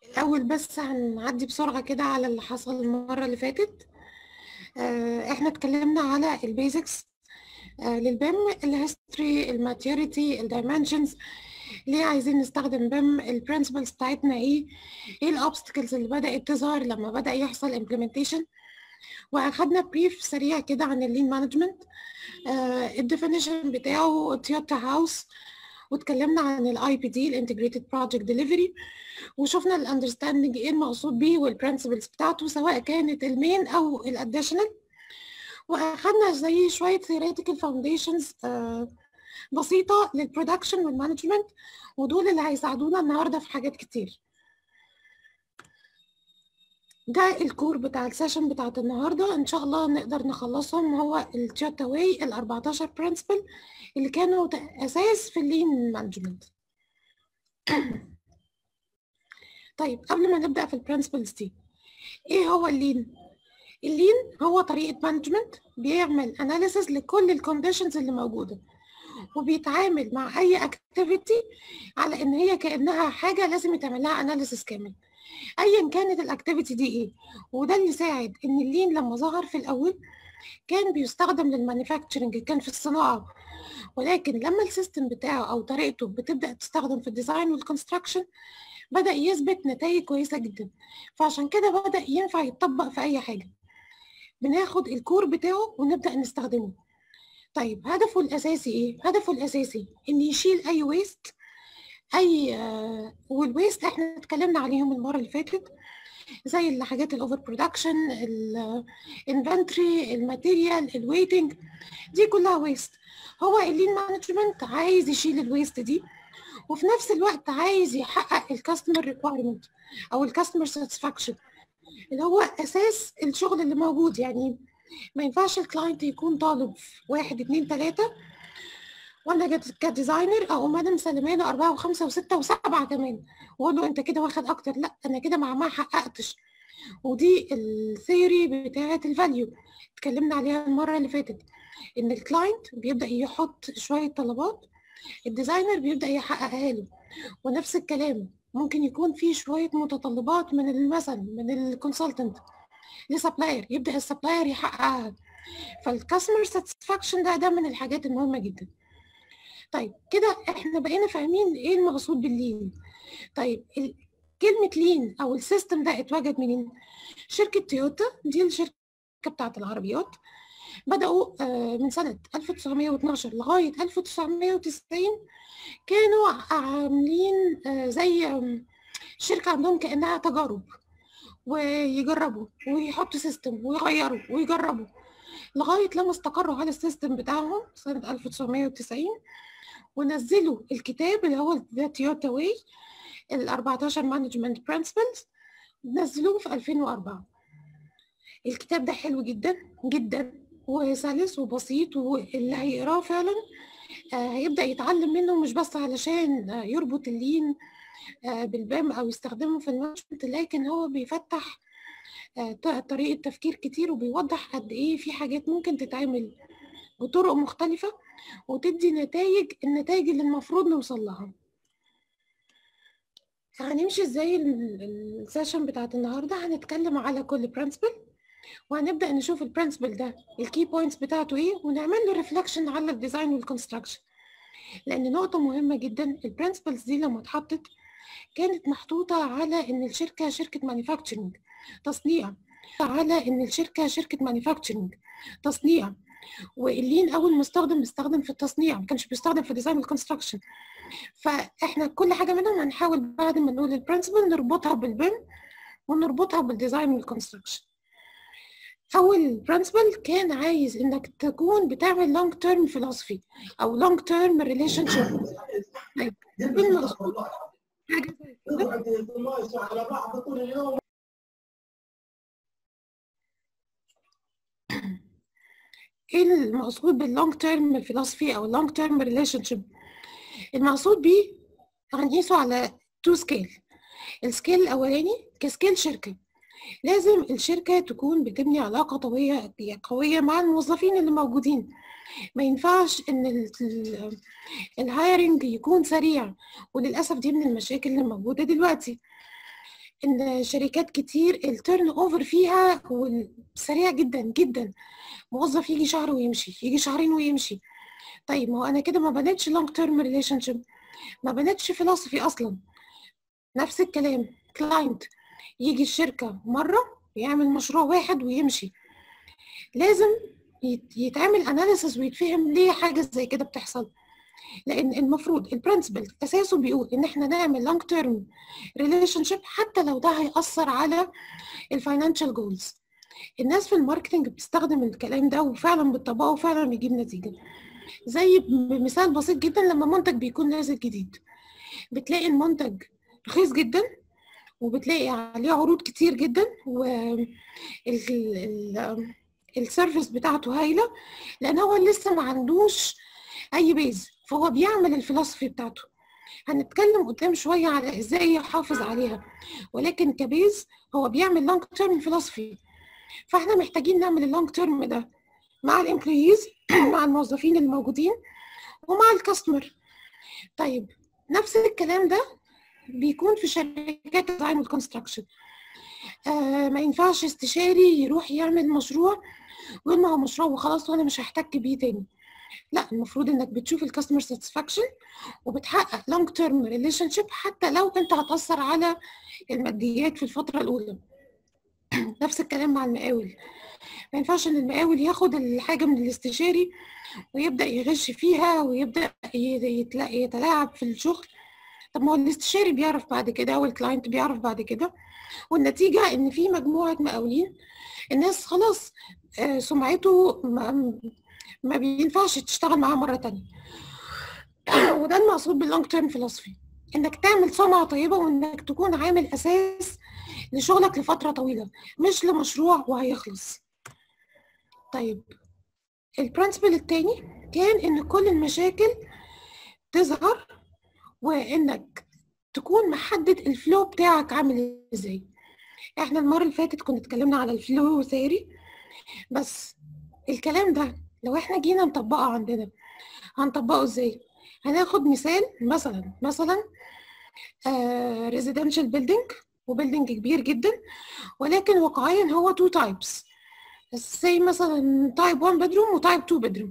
الأول بس هنعدي بسرعة كده على اللي حصل المرة اللي فاتت آه، احنا اتكلمنا على البيزكس للبيم الهيستوري الماتيوريتي الدايمنشنز ليه عايزين نستخدم بيم البرنسبلز بتاعتنا ايه ايه الاوبستكلز اللي بدأت تظهر لما بدأ يحصل امبلمنتيشن واخدنا بريف سريع كده عن اللين مانجمنت الديفينيشن بتاعه تويوتا هاوس واتكلمنا عن الاي بي دي الانتجريتد بروجكت ديليفري وشفنا الاندرستاندنج ايه المقصود بيه والبرنسبلز بتاعته سواء كانت المين او الاديشنال واخدنا زي شويه theoretical foundations آه بسيطه للبرودكشن والمانجمنت ودول اللي هيساعدونا النهارده في حاجات كتير ده الكور بتاع السيشن بتاعت النهارده ان شاء الله نقدر نخلصهم هو التويوتا واي ال 14 برنسبل اللي كانوا اساس في اللين مانجمنت طيب قبل ما نبدا في البرنسبلز دي ايه هو اللين اللين هو طريقه مانجمنت بيعمل اناليسز لكل الكونديشنز اللي موجوده وبيتعامل مع اي اكتيفيتي على ان هي كانها حاجه لازم يتعمل لها اناليسز كامل ايا كانت الاكتيفيتي دي ايه وده اللي ساعد ان اللين لما ظهر في الاول كان بيستخدم للمانيفاكتشرنج كان في الصناعه ولكن لما السيستم بتاعه او طريقته بتبدا تستخدم في الديزاين والكونستراكشن بدا يثبت نتائج كويسه جدا فعشان كده بدا ينفع يتطبق في اي حاجه بناخد الكور بتاعه ونبدا نستخدمه طيب هدفه الاساسي ايه هدفه الاساسي ان يشيل اي ويست اي آه والويست احنا اتكلمنا عليهم المره اللي فاتت زي الحاجات الاوفر برودكشن الانفنتوري الماتيريال الويتنج دي كلها ويست هو اللين مانجمنت عايز يشيل الويست دي وفي نفس الوقت عايز يحقق الكاستمر ريكويرمنت او الكاستمر ساتسفاكشن اللي هو اساس الشغل اللي موجود يعني ما ينفعش الكلاينت يكون طالب واحد اتنين تلاته وانا كديزاينر او مادام سلمانه اربعه وخمسه وسته وسبعه كمان واقول له انت كده واخد اكتر لا انا كده مع ما حققتش ودي الثيوري بتاعه الفاليو اتكلمنا عليها المره اللي فاتت ان الكلاينت بيبدا يحط شويه طلبات الديزاينر بيبدا يحققها له ونفس الكلام ممكن يكون في شويه متطلبات من مثلا من الكونسلتنت لسبلاير يبدا السبلاير يحققها فالكاستمر ساتسفاكشن ده ده من الحاجات المهمه جدا طيب كده احنا بقينا فاهمين ايه المقصود باللين طيب كلمة لين او السيستم ده اتوجد منين شركة تويوتا دي الشركة بتاعت العربيات بدأوا من سنة 1912 لغاية 1990 كانوا عاملين زي شركة عندهم كأنها تجارب ويجربوا ويحطوا سيستم ويغيروا ويجربوا لغاية لما استقروا على السيستم بتاعهم سنة 1990 ونزلوا الكتاب اللي هو ذا تويوتا واي ال 14 مانجمنت برنسبلز نزلوه في 2004 الكتاب ده حلو جدا جدا وسلس وبسيط واللي هيقراه فعلا هيبدا يتعلم منه مش بس علشان يربط اللين بالبام او يستخدمه في المانجمنت لكن هو بيفتح طريقه تفكير كتير وبيوضح قد ايه في حاجات ممكن تتعمل بطرق مختلفه وتدي نتائج النتائج اللي المفروض نوصل لها هنمشي ازاي السيشن بتاعت النهارده هنتكلم على كل برنسبل وهنبدا نشوف البرنسبل ده الكي بوينتس بتاعته ايه ونعمل له ريفلكشن على الديزاين والكونستراكشن لان نقطه مهمه جدا البرنسبلز دي لما اتحطت كانت محطوطه على ان الشركه شركه مانيفاكتشرنج تصنيع على ان الشركه شركه مانيفاكتشرنج تصنيع واللين اول مستخدم بيستخدم في التصنيع ما كانش بيستخدم في ديزاين والكونستراكشن فاحنا كل حاجه منهم هنحاول بعد ما نقول البرنسبل نربطها بالبيم ونربطها بالديزاين والكونستراكشن اول برنسبل كان عايز انك تكون بتعمل لونج تيرم فيلوسفي او لونج تيرم ريليشن شيب ايه المقصود باللونج تيرم فيلوسفي او اللونج تيرم ريليشن شيب المقصود بيه هنقيسه على تو سكيل السكيل الاولاني كسكيل شركه لازم الشركه تكون بتبني علاقه قويه قويه مع الموظفين اللي موجودين ما ينفعش ان الهايرنج يكون سريع وللاسف دي من المشاكل اللي موجوده دلوقتي ان شركات كتير التيرن اوفر فيها سريع جدا جدا موظف يجي شهر ويمشي يجي شهرين ويمشي طيب ما هو انا كده ما بنتش لونج تيرم ريليشن شيب ما بنتش فلسفي اصلا نفس الكلام كلاينت يجي الشركه مره يعمل مشروع واحد ويمشي لازم يتعمل اناليسيس ويتفهم ليه حاجه زي كده بتحصل لان المفروض البرنسبل اساسه بيقول ان احنا نعمل لونج تيرم ريليشن شيب حتى لو ده هيأثر على الفاينانشال جولز الناس في الماركتنج بتستخدم الكلام ده وفعلا بتطبقه وفعلا بيجيب نتيجه زي مثال بسيط جدا لما منتج بيكون نازل جديد بتلاقي المنتج رخيص جدا وبتلاقي عليه عروض كتير جدا و السيرفيس بتاعته هايله لان هو لسه ما عندوش اي بيز فهو بيعمل الفلسفي بتاعته هنتكلم قدام شويه على ازاي يحافظ عليها ولكن كبيز هو بيعمل لونج تيرم فلسفي فاحنا محتاجين نعمل اللونج تيرم ده مع الامبلويز مع الموظفين الموجودين ومع الكاستمر طيب نفس الكلام ده بيكون في شركات الديزاين والكونستراكشن آه ما ينفعش استشاري يروح يعمل مشروع ويقول ما هو مشروع وخلاص وانا مش هحتك بيه تاني لا المفروض انك بتشوف الكاستمر ساتسفاكشن وبتحقق لونج تيرم ريليشن شيب حتى لو انت هتاثر على الماديات في الفتره الاولى نفس الكلام مع المقاول ما ينفعش ان المقاول ياخد الحاجه من الاستشاري ويبدا يغش فيها ويبدا يتلاعب في الشغل طب ما هو الاستشاري بيعرف بعد كده والكلاينت بيعرف بعد كده والنتيجه ان في مجموعه مقاولين الناس خلاص سمعته ما, ما بينفعش تشتغل معاه مره تانية وده المقصود باللونج تيرم فيلوسفي انك تعمل سمعه طيبه وانك تكون عامل اساس لشغلك لفتره طويله مش لمشروع وهيخلص طيب البرنسبل التاني كان ان كل المشاكل تظهر وانك تكون محدد الفلو بتاعك عامل ازاي احنا المره اللي فاتت كنا اتكلمنا على الفلو ثيري بس الكلام ده لو احنا جينا نطبقه عندنا هنطبقه ازاي هناخد مثال مثلا مثلا ريزيدنشال بيلدينج وبيلدينج كبير جدا ولكن واقعيا هو تو تايبس زي مثلا تايب 1 بدروم وتايب 2 بدروم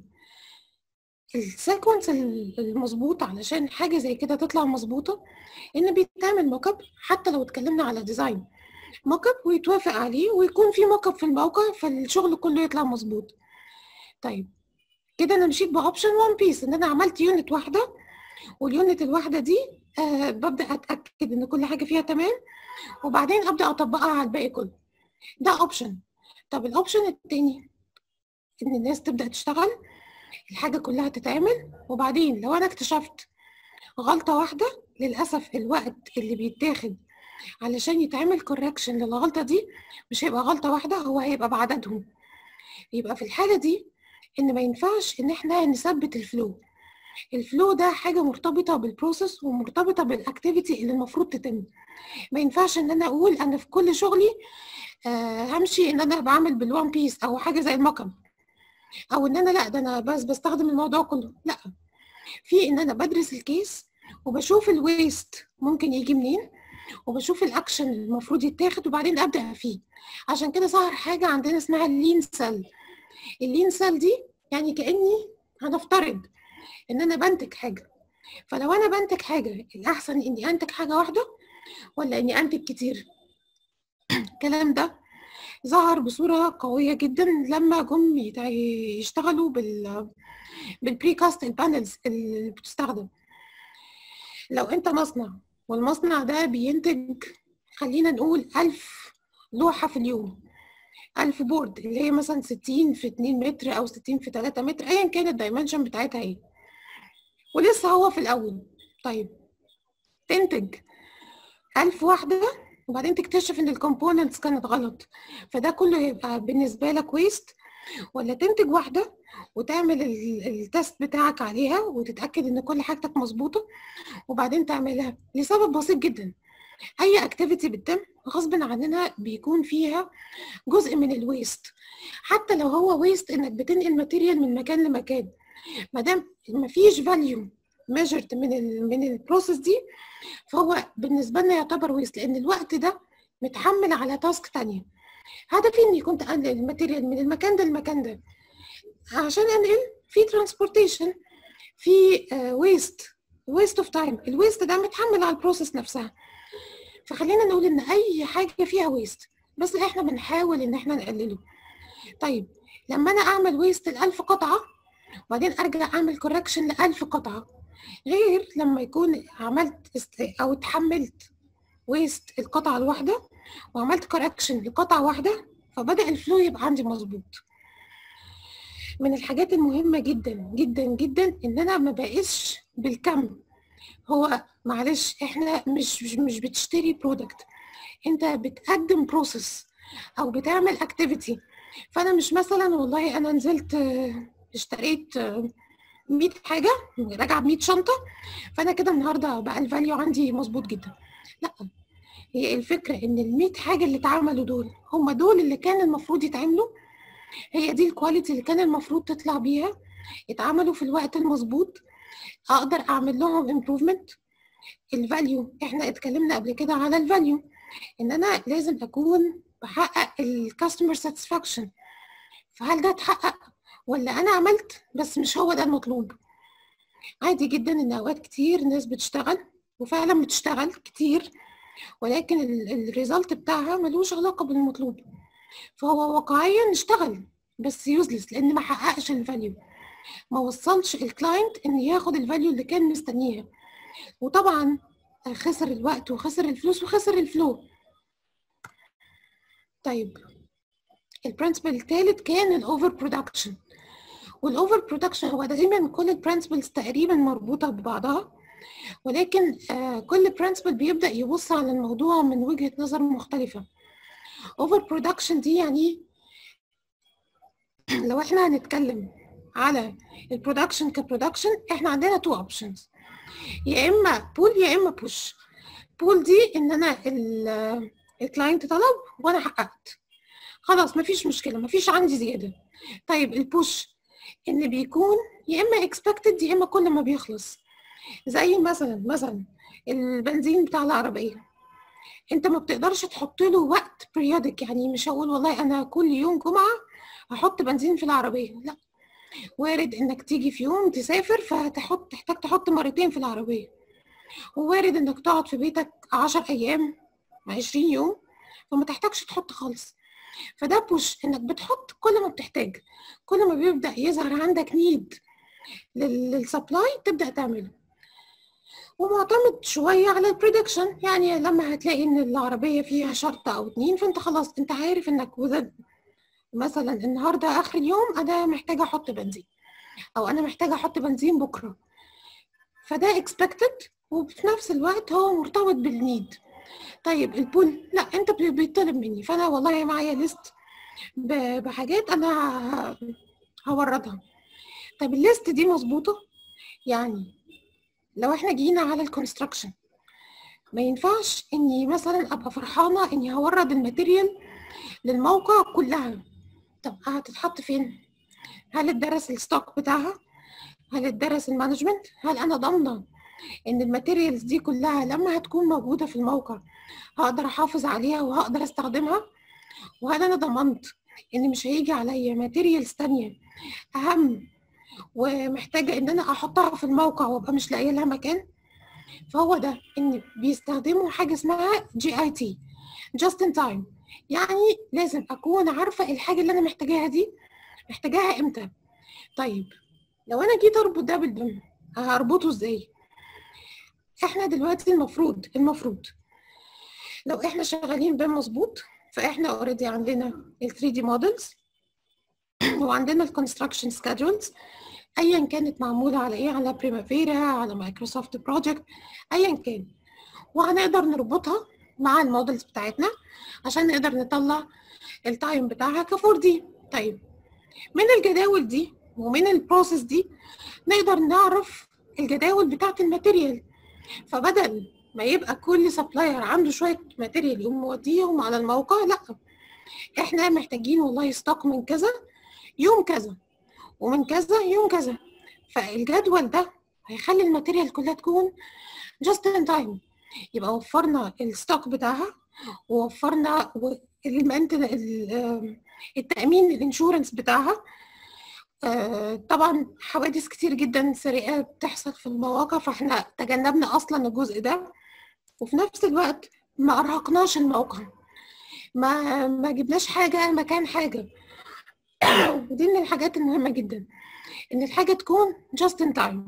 السيكونس المظبوط علشان حاجه زي كده تطلع مظبوطه ان بيتعمل موك اب حتى لو اتكلمنا على ديزاين موك اب ويتوافق عليه ويكون في موك اب في الموقع فالشغل كله يطلع مظبوط طيب كده انا مشيت باوبشن وان بيس ان انا عملت يونت واحده واليونت الواحده دي آه ببدا اتاكد ان كل حاجه فيها تمام وبعدين ابدا اطبقها على الباقي كله ده اوبشن طب الاوبشن التاني ان الناس تبدا تشتغل الحاجه كلها تتعمل وبعدين لو انا اكتشفت غلطه واحده للاسف الوقت اللي بيتاخد علشان يتعمل كوركشن للغلطه دي مش هيبقى غلطه واحده هو هيبقى بعددهم يبقى في الحاله دي ان ما ينفعش ان احنا نثبت الفلو الفلو ده حاجه مرتبطه بالبروسيس ومرتبطه بالاكتيفيتي اللي المفروض تتم ما ينفعش ان انا اقول انا في كل شغلي آه همشي ان انا بعمل بالوان بيس او حاجه زي المكب او ان انا لا ده انا بس بستخدم الموضوع كله لا في ان انا بدرس الكيس وبشوف الويست ممكن يجي منين وبشوف الاكشن المفروض يتاخد وبعدين ابدا فيه عشان كده ظهر حاجه عندنا اسمها اللين سيل اللين سيل دي يعني كاني هنفترض ان انا بنتج حاجه فلو انا بنتج حاجه الاحسن اني انتج حاجه واحده ولا اني انتج كتير الكلام ده ظهر بصوره قويه جدا لما جم يشتغلوا بال بالبريكاست البانلز اللي بتستخدم لو انت مصنع والمصنع ده بينتج خلينا نقول ألف لوحة في اليوم ألف بورد اللي هي مثلا 60 في 2 متر أو 60 في 3 متر أيا كان الدايمنشن بتاعتها ايه ولسه هو في الأول طيب تنتج ألف واحدة وبعدين تكتشف إن الكومبوننتس كانت غلط فده كله يبقى بالنسبة لك ويست ولا تنتج واحدة وتعمل التست بتاعك عليها وتتأكد إن كل حاجتك مظبوطة وبعدين تعملها لسبب بسيط جدا اي اكتيفيتي بتتم غصب عننا بيكون فيها جزء من الويست حتى لو هو ويست انك بتنقل ماتيريال من مكان لمكان ما دام مفيش فاليو ميجرد من ال من البروسيس دي فهو بالنسبه لنا يعتبر ويست لان الوقت ده متحمل على تاسك تانية هدفي اني كنت انقل الماتيريال من المكان ده للمكان ده عشان انقل في ترانسبورتيشن في ويست ويست اوف تايم الويست ده متحمل على البروسيس نفسها فخلينا نقول ان اي حاجه فيها ويست بس احنا بنحاول ان احنا نقلله طيب لما انا اعمل ويست ل 1000 قطعه وبعدين ارجع اعمل كوركشن ل 1000 قطعه غير لما يكون عملت است... او اتحملت ويست القطعه الواحده وعملت كوركشن لقطعه واحده فبدا الفلو يبقى عندي مظبوط من الحاجات المهمه جدا جدا جدا ان انا ما بقيسش بالكم هو معلش احنا مش مش, مش بتشتري برودكت انت بتقدم بروسيس او بتعمل اكتيفيتي فانا مش مثلا والله انا نزلت اشتريت 100 حاجه راجعه ب 100 شنطه فانا كده النهارده بقى الفاليو عندي مظبوط جدا لا هي الفكره ان ال 100 حاجه اللي اتعملوا دول هم دول اللي كان المفروض يتعملوا هي دي الكواليتي اللي كان المفروض تطلع بيها اتعملوا في الوقت المظبوط اقدر اعمل لهم امبروفمنت الفاليو احنا اتكلمنا قبل كده على الفاليو ان انا لازم اكون بحقق الكاستمر ساتسفاكشن فهل ده اتحقق ولا انا عملت بس مش هو ده المطلوب عادي جدا ان اوقات كتير ناس بتشتغل وفعلا بتشتغل كتير ولكن الريزلت بتاعها ملوش علاقه بالمطلوب فهو واقعيا اشتغل بس يوزلس لان ما حققش الفاليو ما وصلش الكلاينت ان ياخد الفاليو اللي كان مستنيها وطبعا خسر الوقت وخسر الفلوس وخسر الفلو طيب البرنسبل الثالث كان الاوفر برودكشن والاوفر برودكشن هو دايما كل البرنسبلز تقريبا مربوطه ببعضها ولكن آه كل برنسبل بيبدا يبص على الموضوع من وجهه نظر مختلفه اوفر برودكشن دي يعني لو احنا هنتكلم على البرودكشن كبرودكشن احنا عندنا تو اوبشنز يا اما بول يا اما بوش بول دي ان انا الكلاينت طلب وانا حققت خلاص مفيش مشكله مفيش عندي زياده طيب البوش ان بيكون يا اما اكسبكتد يا اما كل ما بيخلص زي مثلا مثلا البنزين بتاع العربيه انت ما بتقدرش تحط له وقت بريودك يعني مش هقول والله انا كل يوم جمعه هحط بنزين في العربيه لا وارد انك تيجي في يوم تسافر فتحط تحتاج تحط مرتين في العربيه ووارد انك تقعد في بيتك 10 ايام 20 يوم فما تحتاجش تحط خالص فده بوش انك بتحط كل ما بتحتاج كل ما بيبدا يظهر عندك نيد للسبلاي تبدا تعمله ومعتمد شوية على البريدكشن يعني لما هتلاقي ان العربية فيها شرطة او اتنين فانت خلاص انت عارف انك مثلا النهاردة اخر اليوم انا محتاجة احط بنزين او انا محتاجة احط بنزين بكرة فده expected وفي نفس الوقت هو مرتبط بالنيد طيب البول لا انت بيطلب مني فانا والله معايا ليست بحاجات انا هوردها طب الليست دي مظبوطة يعني لو احنا جينا على الكونستراكشن ما ينفعش اني مثلا ابقى فرحانه اني هورد الماتيريال للموقع كلها طب هتتحط فين هل اتدرس الستوك بتاعها هل اتدرس المانجمنت هل انا ضامنه ان الماتيريالز دي كلها لما هتكون موجوده في الموقع هقدر احافظ عليها وهقدر استخدمها وهل انا ضمنت ان مش هيجي عليا ماتيريالز تانية اهم ومحتاجه ان انا احطها في الموقع وابقى مش لاقيه لها مكان فهو ده ان بيستخدموا حاجه اسمها جي اي تي جاست ان تايم يعني لازم اكون عارفه الحاجه اللي انا محتاجاها دي محتاجاها امتى طيب لو انا جيت اربط ده بالبم هربطه ازاي احنا دلوقتي المفروض المفروض لو احنا شغالين بم مظبوط فاحنا اوريدي عندنا ال 3 دي مودلز وعندنا الكونستراكشن سكادولز ايا كانت معموله على ايه على بريمافيرا على مايكروسوفت بروجكت ايا كان وهنقدر نربطها مع المودلز بتاعتنا عشان نقدر نطلع التايم بتاعها ك 4 دي طيب من الجداول دي ومن البروسيس دي نقدر نعرف الجداول بتاعت الماتيريال فبدل ما يبقى كل سبلاير عنده شويه ماتيريال يقوم موديهم على الموقع لا احنا محتاجين والله ستوك من كذا يوم كذا ومن كذا يوم كذا فالجدول ده هيخلي الماتيريال كلها تكون جاست ان تايم يبقى وفرنا الستوك بتاعها ووفرنا و- المنت- ال- التأمين الانشورنس بتاعها آه، طبعا حوادث كتير جدا سرقة بتحصل في المواقع فاحنا تجنبنا اصلا الجزء ده وفي نفس الوقت ما ارهقناش الموقع ما ما جبناش حاجة مكان حاجة ودي من الحاجات المهمة جدا ان الحاجة تكون just in time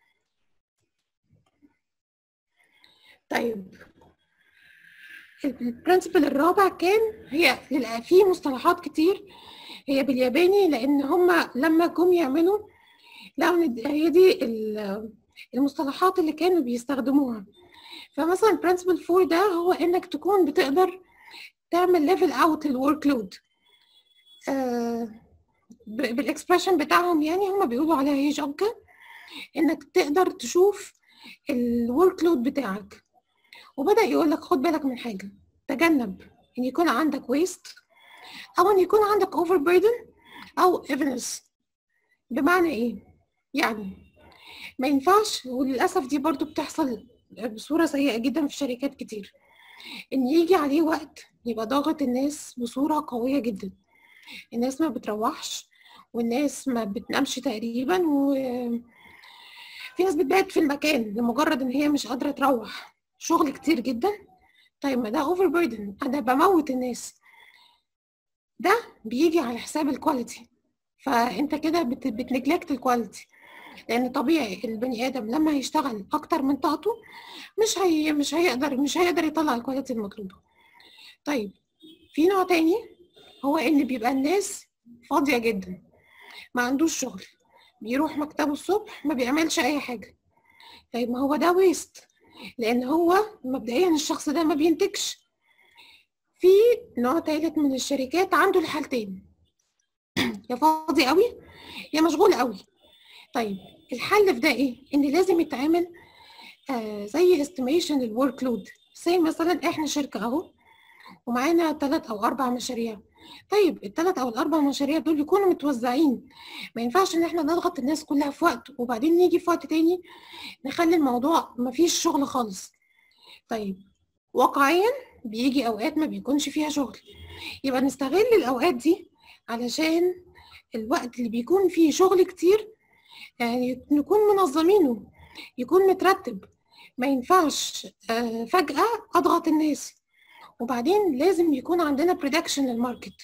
طيب البرنسبل الرابع كان هي للأ- في مصطلحات كتير هي بالياباني لان هم لما جم يعملوا لقوا إن هي دي ال- المصطلحات اللي كانوا بيستخدموها فمثلا برنسبل 4 ده هو انك تكون بتقدر تعمل ليفل اوت الورك لود بالاكسبريشن بتاعهم يعني هم بيقولوا عليها هي جونكا انك تقدر تشوف الورك لود بتاعك وبدأ يقول لك خد بالك من حاجة تجنب ان يكون عندك ويست او ان يكون عندك اوفر بيردن او ايفنس بمعنى ايه يعني ما ينفعش وللاسف دي برضو بتحصل بصورة سيئة جدا في شركات كتير ان يجي عليه وقت يبقى ضاغط الناس بصورة قوية جدا الناس ما بتروحش والناس ما بتنامش تقريبا وفي ناس بتبات في المكان لمجرد ان هي مش قادرة تروح شغل كتير جدا طيب ما ده اوفر بيردن انا بموت الناس ده بيجي على حساب الكواليتي فانت كده بت... بتنجلكت الكواليتي لان طبيعي البني ادم لما هيشتغل اكتر من طاقته مش هي مش هيقدر مش هيقدر يطلع الكواليتي المطلوبه طيب في نوع تاني هو ان بيبقى الناس فاضيه جدا ما عندوش شغل بيروح مكتبه الصبح ما بيعملش اي حاجه طيب ما هو ده ويست لان هو مبدئيا الشخص ده ما بينتجش في نوع تالت من الشركات عنده الحالتين يا فاضي قوي يا مشغول قوي طيب الحل في ده ايه ان لازم يتعمل آه زي استيميشن للورك لود زي مثلا احنا شركه اهو ومعانا ثلاث او اربع مشاريع طيب الثلاث او الاربع مشاريع دول يكونوا متوزعين ما ينفعش ان احنا نضغط الناس كلها في وقت وبعدين نيجي في وقت تاني نخلي الموضوع ما فيش شغل خالص طيب واقعيا بيجي اوقات ما بيكونش فيها شغل يبقى نستغل الاوقات دي علشان الوقت اللي بيكون فيه شغل كتير يعني نكون منظمينه يكون مترتب ما ينفعش آه، فجأة أضغط الناس وبعدين لازم يكون عندنا بريدكشن للماركت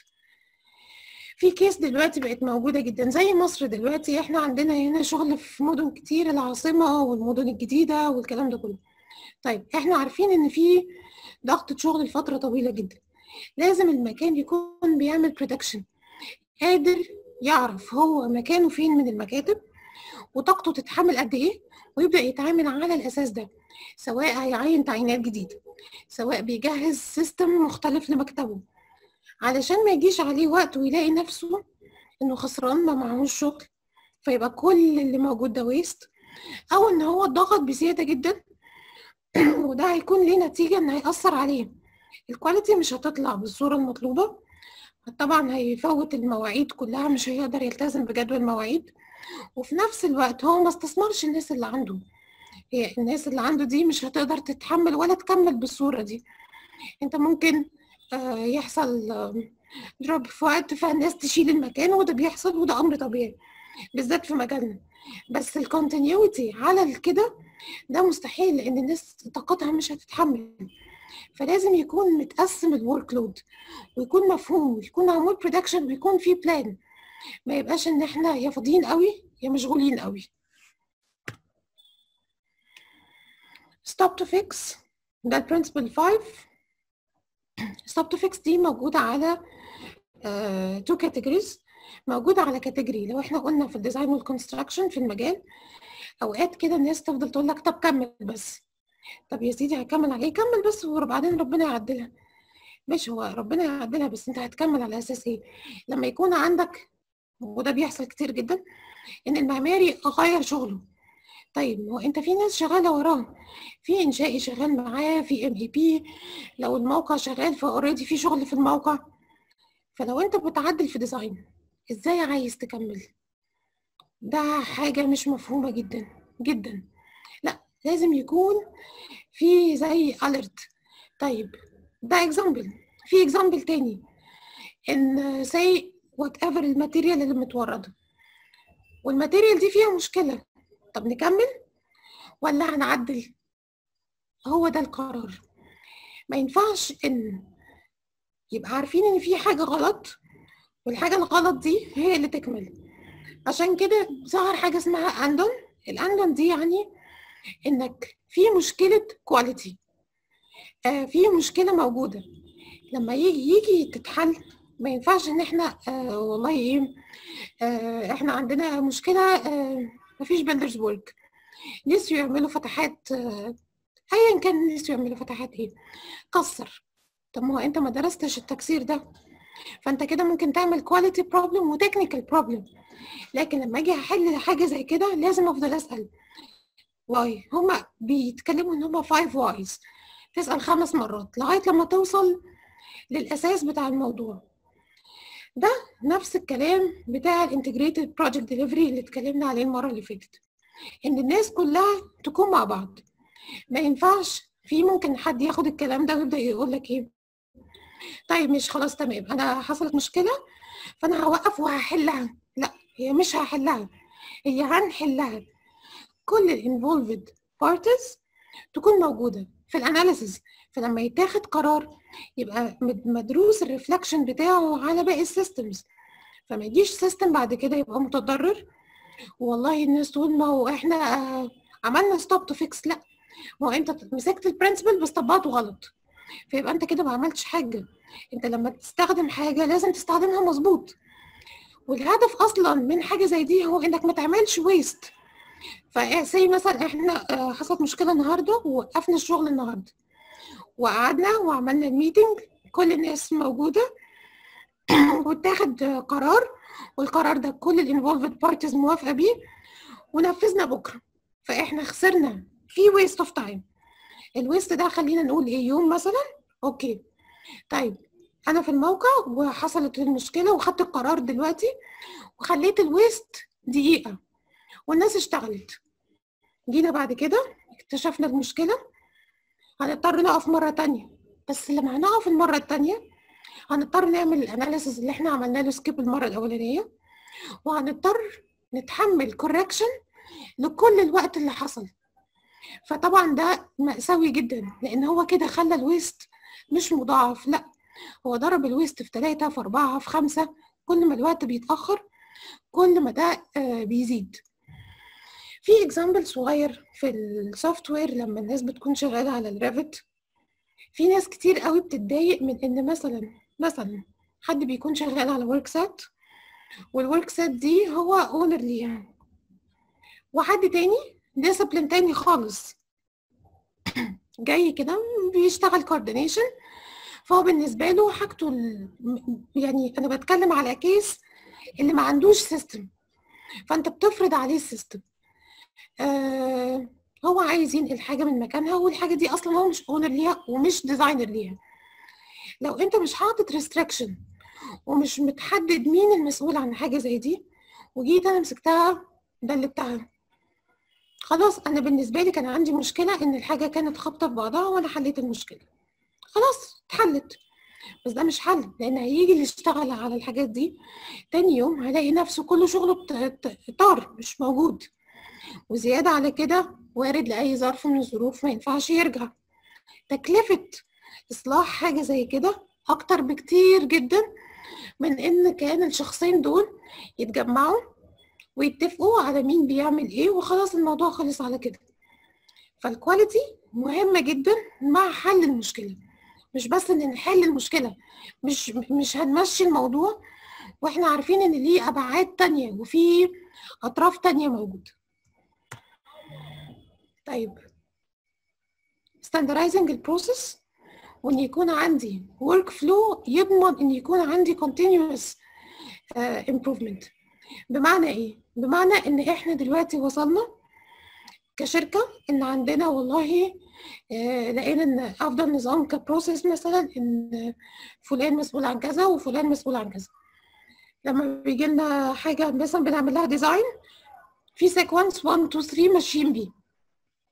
في كيس دلوقتي بقت موجودة جدا زي مصر دلوقتي احنا عندنا هنا شغل في مدن كتير العاصمة والمدن الجديدة والكلام ده كله طيب احنا عارفين ان في ضغط شغل لفترة طويلة جدا لازم المكان يكون بيعمل بريدكشن قادر يعرف هو مكانه فين من المكاتب وطاقته تتحمل قد ايه ويبدأ يتعامل على الأساس ده سواء هيعين تعيينات جديدة سواء بيجهز سيستم مختلف لمكتبه علشان ما يجيش عليه وقت ويلاقي نفسه انه خسران ما معهوش شغل فيبقى كل اللي موجود ده ويست او ان هو اتضغط بزياده جدا وده هيكون ليه نتيجه ان هيأثر عليه الكواليتي مش هتطلع بالصوره المطلوبه طبعا هيفوت المواعيد كلها مش هيقدر يلتزم بجدول المواعيد وفي نفس الوقت هو ما استثمرش الناس اللي عنده هي الناس اللي عنده دي مش هتقدر تتحمل ولا تكمل بالصورة دي انت ممكن آه، يحصل دروب في وقت فالناس تشيل المكان وده بيحصل وده امر طبيعي بالذات في مجالنا بس الكونتينيوتي على كده ده مستحيل لان الناس طاقتها مش هتتحمل فلازم يكون متقسم الورك لود ويكون مفهوم ويكون معمول برودكشن ويكون في بلان ما يبقاش ان احنا يا فاضيين قوي يا مشغولين قوي stop to fix ده البرنسبل 5 stop to fix دي موجودة على uh, two categories موجودة على كاتيجوري لو احنا قلنا في الديزاين والكونستراكشن في المجال اوقات كده الناس تفضل تقول لك طب كمل بس طب يا سيدي هكمل عليه كمل بس وبعدين ربنا يعدلها مش هو ربنا يعدلها بس انت هتكمل على اساس ايه لما يكون عندك وده بيحصل كتير جدا ان المعماري غير شغله طيب هو انت في ناس شغاله وراه في انشائي شغال معاه في ام اي بي لو الموقع شغال فاوريدي في شغل في الموقع فلو انت بتعدل في ديزاين ازاي عايز تكمل ده حاجه مش مفهومه جدا جدا لا لازم يكون في زي alert طيب ده اكزامبل في اكزامبل تاني ان say whatever الماتيريال اللي متورده والماتيريال دي فيها مشكله طب نكمل ولا هنعدل هو ده القرار ما ينفعش ان يبقى عارفين ان في حاجه غلط والحاجه الغلط دي هي اللي تكمل عشان كده ظهر حاجه اسمها اندون الاندون دي يعني انك في مشكله كواليتي آه في مشكله موجوده لما يجي يجي تتحل ما ينفعش ان احنا آه والله ايه آه احنا عندنا مشكله آه مفيش بيلدرز ورك نسيوا يعملوا فتحات آه ايا كان نسيوا يعملوا فتحات ايه كسر طب ما هو انت ما درستش التكسير ده فانت كده ممكن تعمل كواليتي بروبلم وتكنيكال بروبلم لكن لما اجي احل حاجه زي كده لازم افضل اسال واي هما بيتكلموا ان هما 5 وايز تسال خمس مرات لغايه لما توصل للاساس بتاع الموضوع ده نفس الكلام بتاع الانتجريتد بروجكت ديليفري اللي اتكلمنا عليه المره اللي فاتت ان الناس كلها تكون مع بعض ما ينفعش في ممكن حد ياخد الكلام ده ويبدا يقول لك ايه طيب مش خلاص تمام انا حصلت مشكله فانا هوقف وهحلها لا هي مش هحلها هي هنحلها كل الانفولفد بارتيز تكون موجوده في الاناليسيز فلما يتاخد قرار يبقى مدروس الريفلكشن بتاعه على باقي السيستمز فما يجيش سيستم بعد كده يبقى متضرر والله الناس تقول ما هو احنا آه عملنا ستوب تو فيكس لا ما هو انت مسكت البرنسبل بس طبقته غلط فيبقى انت كده ما عملتش حاجه انت لما تستخدم حاجه لازم تستخدمها مظبوط والهدف اصلا من حاجه زي دي هو انك ما تعملش ويست فزي مثلا احنا حصلت مشكله النهارده ووقفنا الشغل النهارده وقعدنا وعملنا الميتنج كل الناس موجوده واتاخد قرار والقرار ده كل الانفولفد بارتيز موافقه بيه ونفذنا بكره فاحنا خسرنا في ويست اوف تايم الويست ده خلينا نقول ايه يوم مثلا اوكي طيب انا في الموقع وحصلت المشكله وخدت القرار دلوقتي وخليت الويست دقيقه والناس اشتغلت جينا بعد كده اكتشفنا المشكله هنضطر نقف مره تانية بس لما هنقف المره التانية هنضطر نعمل الاناليسيس اللي احنا عملنا له سكيب المره الاولانيه وهنضطر نتحمل كوركشن لكل الوقت اللي حصل فطبعا ده مأساوي جدا لان هو كده خلى الويست مش مضاعف لا هو ضرب الويست في ثلاثة في أربعة في خمسة كل ما الوقت بيتأخر كل ما ده آه بيزيد في اكزامبل صغير في السوفت وير لما الناس بتكون شغالة على الريفت في ناس كتير قوي بتتضايق من ان مثلا مثلا حد بيكون شغال على ورك سيت والورك سيت دي هو اونر ليها وحد تاني ديسبلين تاني خالص جاي كده بيشتغل كوردينيشن فهو بالنسبه له حاجته يعني انا بتكلم على كيس اللي ما عندوش سيستم فانت بتفرض عليه السيستم آه هو عايز ينقل حاجه من مكانها والحاجه دي اصلا هو مش اونر ليها ومش ديزاينر ليها لو انت مش حاطط ريستريكشن ومش متحدد مين المسؤول عن حاجه زي دي وجيت انا مسكتها دلتها خلاص انا بالنسبه لي كان عندي مشكله ان الحاجه كانت خابطه في بعضها وانا حليت المشكله خلاص اتحلت بس ده مش حل لان هيجي اللي يشتغل على الحاجات دي تاني يوم هيلاقي نفسه كل شغله طار مش موجود وزياده على كده وارد لاي ظرف من الظروف ما ينفعش يرجع تكلفه اصلاح حاجه زي كده اكتر بكتير جدا من ان كان الشخصين دول يتجمعوا ويتفقوا على مين بيعمل ايه وخلاص الموضوع خلص على كده فالكواليتي مهمة جدا مع حل المشكلة مش بس ان نحل المشكلة مش مش هنمشي الموضوع واحنا عارفين ان ليه ابعاد تانية وفي اطراف تانية موجودة طيب standardizing البروسيس وان يكون عندي work flow يضمن ان يكون عندي continuous uh, improvement بمعنى ايه بمعنى ان احنا دلوقتي وصلنا كشركة ان عندنا والله آه لقينا ان افضل نظام كبروسيس مثلا ان فلان مسؤول عن كذا وفلان مسؤول عن كذا لما بيجي لنا حاجة مثلا بنعمل لها ديزاين في سيكونس 1 2 3 ماشيين بيه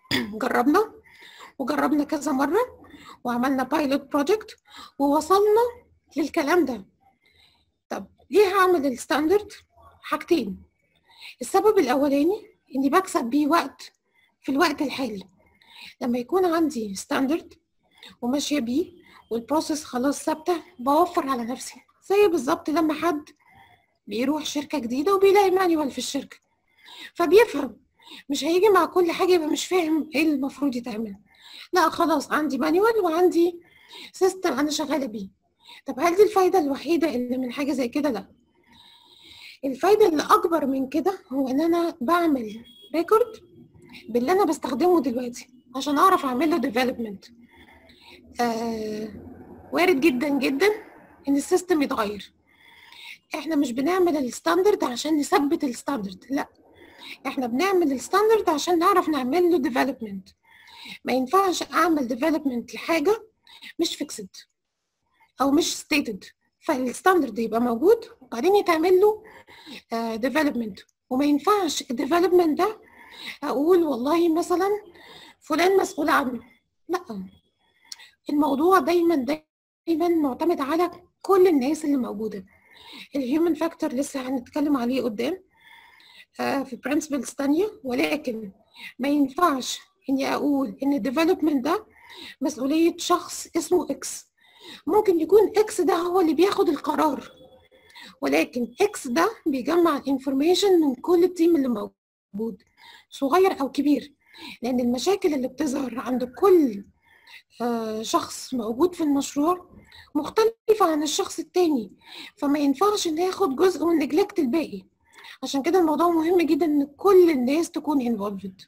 جربنا وجربنا كذا مره وعملنا بايلوت بروجكت ووصلنا للكلام ده طب ليه هعمل الستاندرد حاجتين السبب الاولاني اني بكسب بيه وقت في الوقت الحالي لما يكون عندي ستاندرد وماشيه بيه والبروسيس خلاص ثابته بوفر على نفسي زي بالظبط لما حد بيروح شركه جديده وبيلاقي مانيوال في الشركه فبيفهم مش هيجي مع كل حاجه يبقى مش فاهم ايه المفروض يتعمل لا خلاص عندي مانيوال وعندي سيستم انا شغاله بيه طب هل دي الفايده الوحيده اللي من حاجه زي كده لا الفايده اللي اكبر من كده هو ان انا بعمل ريكورد باللي انا بستخدمه دلوقتي عشان اعرف اعمل له ديفلوبمنت آه وارد جدا جدا ان السيستم يتغير احنا مش بنعمل الستاندرد عشان نثبت الستاندرد لا احنا بنعمل الستاندرد عشان نعرف نعمل له ديفلوبمنت ما ينفعش اعمل ديفلوبمنت لحاجه مش فيكسد او مش ستيتد فالستاندرد يبقى موجود وبعدين يتعمل له ديفلوبمنت وما ينفعش الديفلوبمنت ده اقول والله مثلا فلان مسؤول عنه لا الموضوع دايما دايما معتمد على كل الناس اللي موجوده الهيومن فاكتور لسه هنتكلم عليه قدام آه في برنسبلز تانية ولكن ما ينفعش اني اقول ان الديفلوبمنت ده مسؤوليه شخص اسمه اكس ممكن يكون اكس ده هو اللي بياخد القرار ولكن اكس ده بيجمع الانفورميشن من كل التيم اللي موجود صغير او كبير لان المشاكل اللي بتظهر عند كل آه شخص موجود في المشروع مختلفة عن الشخص التاني فما ينفعش ناخد جزء ونجلكت الباقي عشان كده الموضوع مهم جدا ان كل الناس تكون involved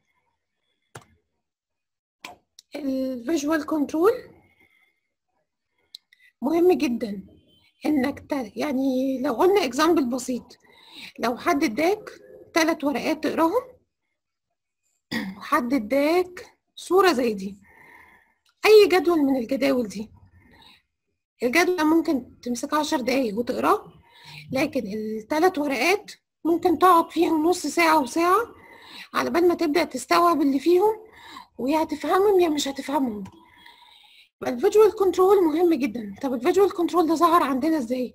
الفيجوال كنترول مهم جدا انك ت... يعني لو قلنا اكزامبل بسيط لو حد اداك ثلاث ورقات تقراهم وحد اداك صورة زي دي اي جدول من الجداول دي الجدول ممكن تمسك عشر دقايق وتقراه لكن الثلاث ورقات ممكن تقعد فيهم نص ساعة وساعة على بال ما تبدأ تستوعب اللي فيهم ويا هتفهمهم يا مش هتفهمهم الفيجوال كنترول مهم جدا طب الفيجوال كنترول ده ظهر عندنا ازاي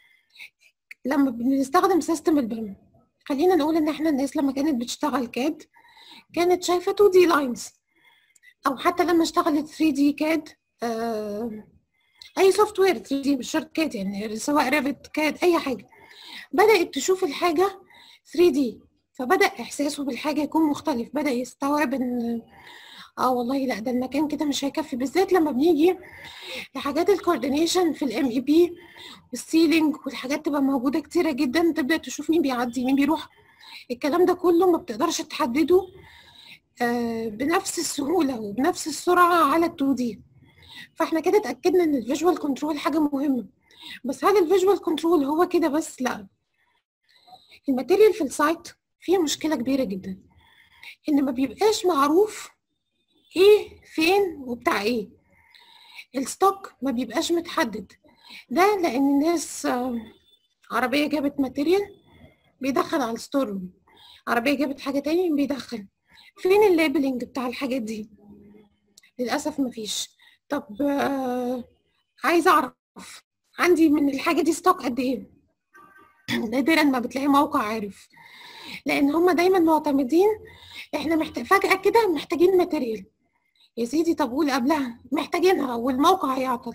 لما بنستخدم سيستم البرم خلينا نقول ان احنا الناس لما كانت بتشتغل كاد كانت شايفه 2 دي لاينز او حتى لما اشتغلت 3 دي كاد آه اي سوفت وير 3 دي مش شرط كاد يعني سواء ريفت كاد اي حاجه بدات تشوف الحاجه 3 دي فبدا احساسه بالحاجه يكون مختلف بدا يستوعب ان اه والله لا ده المكان كده مش هيكفي بالذات لما بنيجي لحاجات الكوردينيشن في الام اي بي والسيلينج والحاجات تبقى موجوده كتيره جدا تبدا تشوف مين بيعدي مين بيروح الكلام ده كله ما بتقدرش تحدده آه بنفس السهوله وبنفس السرعه على ال 2 دي فاحنا كده اتاكدنا ان الفيجوال كنترول حاجه مهمه بس هل الفيجوال كنترول هو كده بس لا الماتيريال في السايت فيها مشكله كبيره جدا ان ما بيبقاش معروف ايه فين وبتاع ايه الستوك ما بيبقاش متحدد ده لان الناس عربيه جابت ماتيريال بيدخل على الستور عربيه جابت حاجه تاني بيدخل فين الليبلنج بتاع الحاجات دي للاسف مفيش طب آه عايزه اعرف عندي من الحاجه دي ستوك قد ايه نادرا ما بتلاقي موقع عارف لان هم دايما معتمدين احنا محتاج فجاه كده محتاجين ماتيريال يا سيدي طب قول قبلها محتاجينها والموقع هيعطل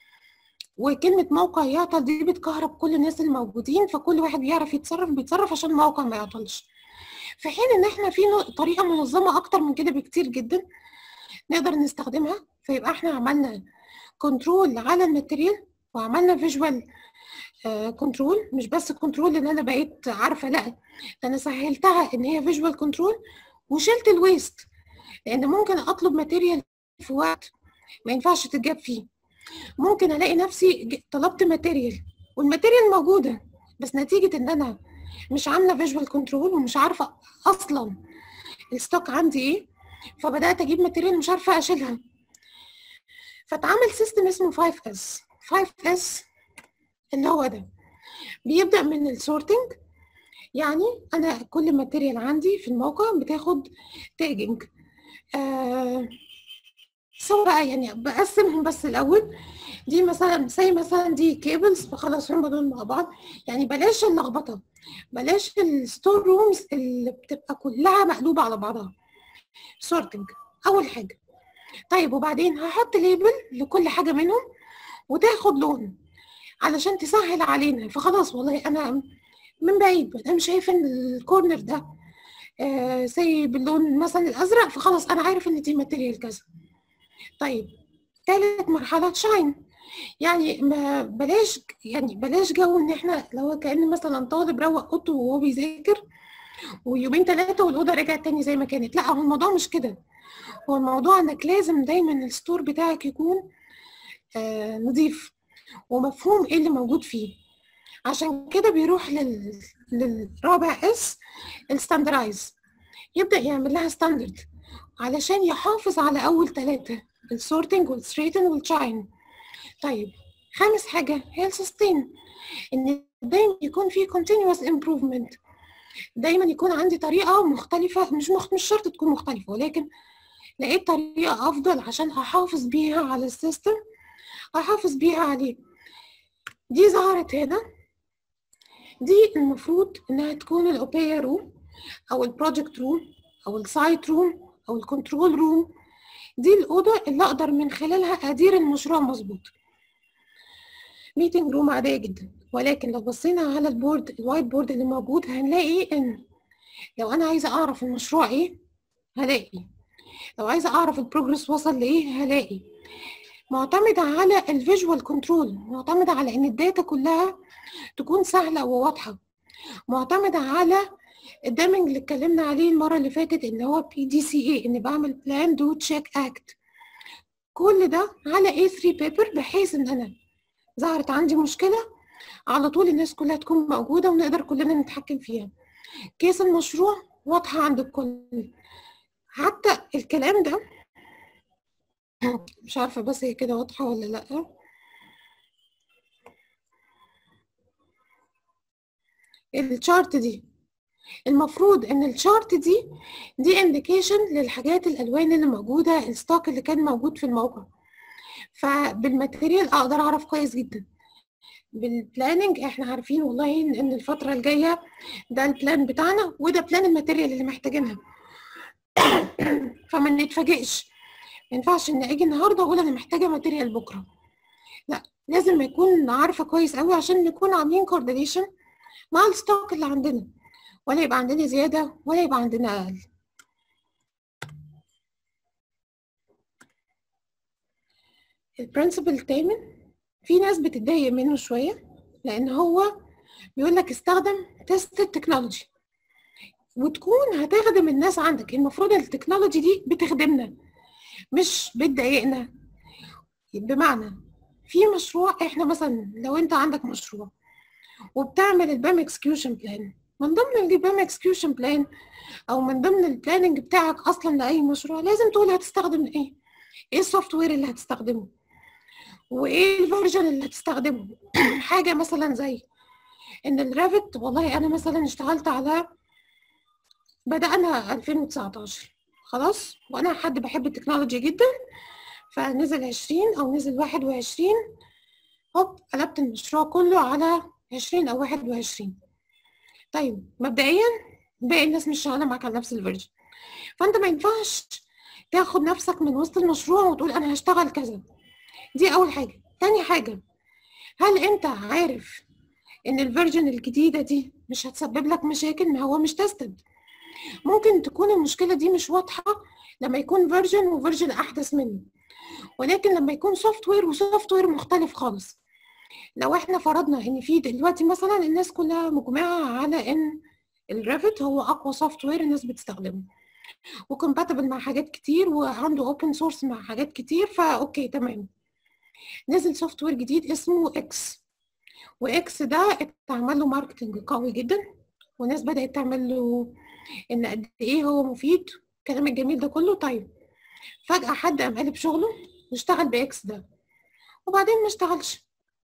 وكلمة موقع يعطل دي بتكهرب كل الناس الموجودين فكل واحد بيعرف يتصرف بيتصرف عشان الموقع ما يعطلش في حين ان احنا في طريقة منظمة اكتر من كده بكتير جدا نقدر نستخدمها فيبقى احنا عملنا كنترول على الماتيريال وعملنا فيجوال كنترول مش بس كنترول ان انا بقيت عارفه لا ده انا سهلتها ان هي فيجوال كنترول وشلت الويست لان ممكن اطلب ماتيريال في وقت ما ينفعش تتجاب فيه ممكن الاقي نفسي طلبت ماتيريال والماتيريال موجوده بس نتيجه ان انا مش عامله فيجوال كنترول ومش عارفه اصلا الستوك عندي ايه فبدات اجيب ماتيريال مش عارفه اشيلها فاتعمل سيستم اسمه 5 اس 5 اس اللي هو ده بيبدا من السورتنج يعني انا كل ماتيريال عندي في الموقع بتاخد تاجنج آه سو بقى يعني بقسمهم بس الاول دي مثلا زي مثلا دي كيبلز فخلاص هم دول مع بعض يعني بلاش اللخبطه بلاش الستور رومز اللي بتبقى كلها مقلوبه على بعضها سورتنج اول حاجه طيب وبعدين هحط ليبل لكل حاجه منهم وتاخد لون علشان تسهل علينا فخلاص والله انا من بعيد انا شايف ان الكورنر ده آه زي باللون مثلا الازرق فخلاص انا عارف ان دي ماتيريال كذا طيب ثالث مرحله شاين يعني ما بلاش يعني بلاش جو ان احنا لو كان مثلا طالب روق اوضته وهو بيذاكر ويومين ثلاثه والاوضه رجعت تاني زي ما كانت لا هو الموضوع مش كده هو الموضوع انك لازم دايما الستور بتاعك يكون آه نظيف ومفهوم ايه اللي موجود فيه عشان كده بيروح لل... للرابع اس الستاندرايز يبدا يعمل لها ستاندرد علشان يحافظ على اول ثلاثه السورتنج والستريتن والشاين طيب خامس حاجه هي السستين ان دايما يكون في continuous improvement دايما يكون عندي طريقه مختلفه مش مخ... مش شرط تكون مختلفه ولكن لقيت طريقه افضل عشان احافظ بيها على السيستم احافظ بيها عليه دي ظهرت هنا دي المفروض انها تكون الاوبيا روم او البروجكت روم او السايت روم او الكنترول روم دي الاوضه اللي اقدر من خلالها ادير المشروع مظبوط ميتنج روم عاديه جدا ولكن لو بصينا على البورد الوايت بورد اللي موجود هنلاقي ان لو انا عايزه اعرف المشروع ايه هلاقي لو عايزه اعرف البروجرس وصل لايه هلاقي معتمدة على الفيجوال كنترول معتمدة على ان الداتا كلها تكون سهلة وواضحة معتمدة على الدامنج اللي اتكلمنا عليه المرة اللي فاتت اللي هو بي دي سي اي اني بعمل بلان دو تشيك اكت كل ده على A3 بيبر بحيث ان انا ظهرت عندي مشكلة على طول الناس كلها تكون موجودة ونقدر كلنا نتحكم فيها كيس المشروع واضحة عند الكل حتى الكلام ده مش عارفة بس هي كده واضحة ولا لأ الشارت دي المفروض ان الشارت دي دي انديكيشن للحاجات الالوان اللي موجوده الستوك اللي كان موجود في الموقع فبالماتيريال اقدر اعرف كويس جدا بالبلاننج احنا عارفين والله ان الفتره الجايه ده البلان بتاعنا وده بلان الماتيريال اللي محتاجينها فما نتفاجئش ما ينفعش ان اجي النهارده اقول انا محتاجه ماتيريال بكره لا لازم يكون عارفه كويس قوي عشان نكون عاملين كوردينيشن مع الستوك اللي عندنا ولا يبقى عندنا زياده ولا يبقى عندنا اقل البرنسبل الثامن في ناس بتتضايق منه شويه لان هو بيقول لك استخدم تيست التكنولوجي وتكون هتخدم الناس عندك المفروض التكنولوجي دي بتخدمنا مش بتضايقنا بمعنى في مشروع احنا مثلا لو انت عندك مشروع وبتعمل البام اكسكيوشن بلان من ضمن البام اكسكيوشن بلان او من ضمن البلاننج بتاعك اصلا لاي مشروع لازم تقول هتستخدم ايه ايه السوفت وير اللي هتستخدمه وايه الفيرجن اللي هتستخدمه حاجه مثلا زي ان الرافت والله انا مثلا اشتغلت على بدأنا 2019 خلاص وانا حد بحب التكنولوجي جدا فنزل 20 او نزل 21 هوب قلبت المشروع كله على 20 او 21 طيب مبدئيا باقي الناس مش شغاله معاك على نفس الفيرجن فانت ما ينفعش تاخد نفسك من وسط المشروع وتقول انا هشتغل كذا دي اول حاجه تاني حاجه هل انت عارف ان الفيرجن الجديده دي مش هتسبب لك مشاكل ما هو مش تستد ممكن تكون المشكله دي مش واضحه لما يكون فيرجن وفيرجن احدث منه ولكن لما يكون سوفت وير وسوفت وير مختلف خالص لو احنا فرضنا ان في دلوقتي مثلا الناس كلها مجمعه على ان الريفت هو اقوى سوفت وير الناس بتستخدمه وكومباتبل مع حاجات كتير وعنده اوبن سورس مع حاجات كتير فا اوكي تمام نزل سوفت وير جديد اسمه اكس واكس ده اتعمل له ماركتنج قوي جدا والناس بدات تعمل له ان قد ايه هو مفيد الكلام الجميل ده كله طيب فجاه حد قام قلب شغله واشتغل باكس ده وبعدين ما اشتغلش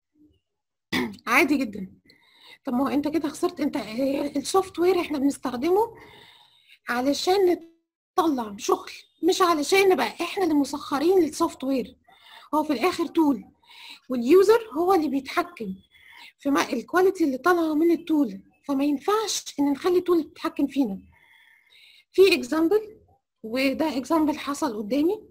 عادي جدا طب ما هو انت كده خسرت انت السوفت وير احنا بنستخدمه علشان بيطلع شغل مش علشان نبقى احنا اللي مسخرين للسوفت وير هو في الاخر تول واليوزر هو اللي بيتحكم في ما الكواليتي اللي طالعه من التول فما ينفعش ان نخلي التول تتحكم فينا في اكزامبل وده اكزامبل حصل قدامي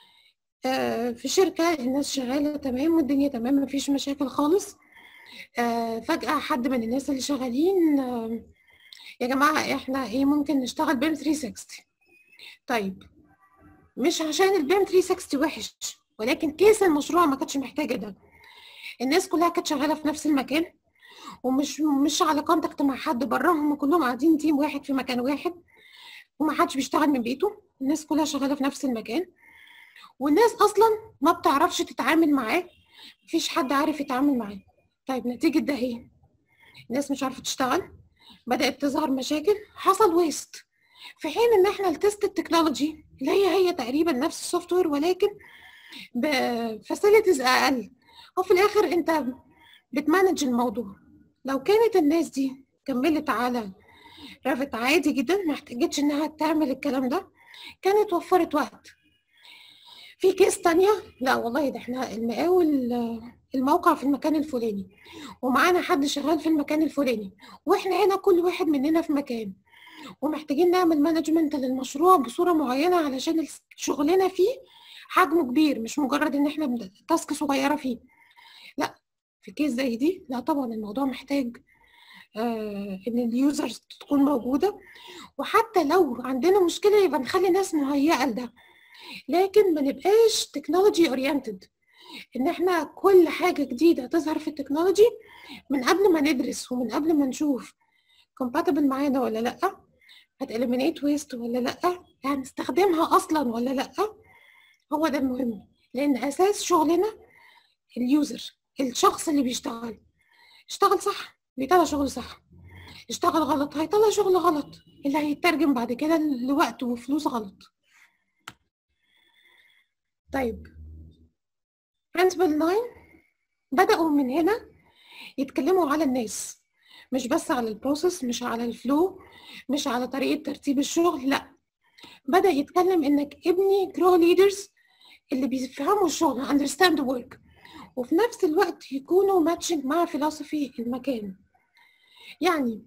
آه في شركة الناس شغالة تمام والدنيا تمام مفيش مشاكل خالص آه فجأة حد من الناس اللي شغالين آه يا جماعة احنا ايه ممكن نشتغل بيم 360 طيب مش عشان البيم 360 وحش ولكن كيس المشروع ما كانتش محتاجة ده الناس كلها كانت شغالة في نفس المكان ومش مش على كونتاكت مع حد بره هم كلهم قاعدين تيم واحد في مكان واحد وما حدش بيشتغل من بيته الناس كلها شغالة في نفس المكان والناس اصلا ما بتعرفش تتعامل معاه مفيش حد عارف يتعامل معاه طيب نتيجة ده ايه الناس مش عارفة تشتغل بدأت تظهر مشاكل حصل ويست في حين ان احنا التست التكنولوجي اللي هي هي تقريبا نفس السوفت وير ولكن بفاسيلتيز اقل وفي الاخر انت بتمانج الموضوع لو كانت الناس دي كملت على رافت عادي جدا ما احتاجتش انها تعمل الكلام ده كانت وفرت وقت في كيس تانية لا والله ده احنا المقاول الموقع في المكان الفلاني ومعانا حد شغال في المكان الفلاني واحنا هنا كل واحد مننا في مكان ومحتاجين نعمل مانجمنت للمشروع بصورة معينة علشان شغلنا فيه حجمه كبير مش مجرد ان احنا تاسك صغيرة فيه لا في كيس زي دي لا طبعا الموضوع محتاج آه ان اليوزرز تكون موجودة وحتى لو عندنا مشكلة يبقى نخلي ناس مهيئة لده لكن ما نبقاش تكنولوجي اورينتد ان احنا كل حاجه جديده تظهر في التكنولوجي من قبل ما ندرس ومن قبل ما نشوف compatible معانا ولا لا هتeliminate ويست ولا لا هنستخدمها اصلا ولا لا هو ده المهم لان اساس شغلنا اليوزر الشخص اللي بيشتغل اشتغل صح بيطلع شغل صح اشتغل غلط هيطلع شغل غلط اللي هيترجم بعد كده لوقت وفلوس غلط طيب برنسبل 9 بدأوا من هنا يتكلموا على الناس مش بس على البروسيس مش على الفلو مش على طريقة ترتيب الشغل لا بدأ يتكلم انك ابني جرو ليدرز اللي بيفهموا الشغل understand the work وفي نفس الوقت يكونوا ماتشنج مع فلسفي المكان يعني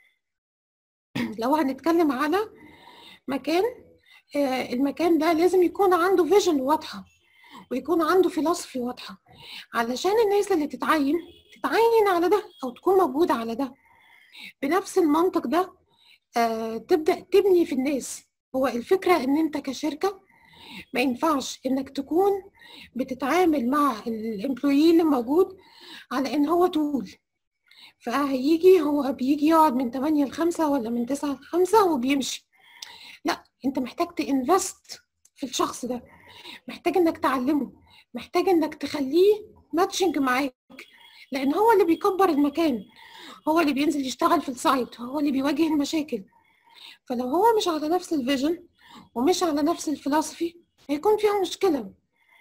لو هنتكلم على مكان المكان ده لازم يكون عنده فيجن واضحه ويكون عنده فلسفي واضحه علشان الناس اللي تتعين تتعين على ده او تكون موجوده على ده بنفس المنطق ده آه تبدا تبني في الناس هو الفكره ان انت كشركه ما ينفعش انك تكون بتتعامل مع الامبلوي اللي موجود على ان هو طول فهيجي هو بيجي يقعد من 8 ل 5 ولا من 9 ل 5 وبيمشي لا انت محتاج تنفست في الشخص ده محتاج انك تعلمه محتاج انك تخليه ماتشنج معاك لان هو اللي بيكبر المكان هو اللي بينزل يشتغل في السايت هو اللي بيواجه المشاكل فلو هو مش على نفس الفيجن ومش على نفس الفلسفي هيكون فيها مشكله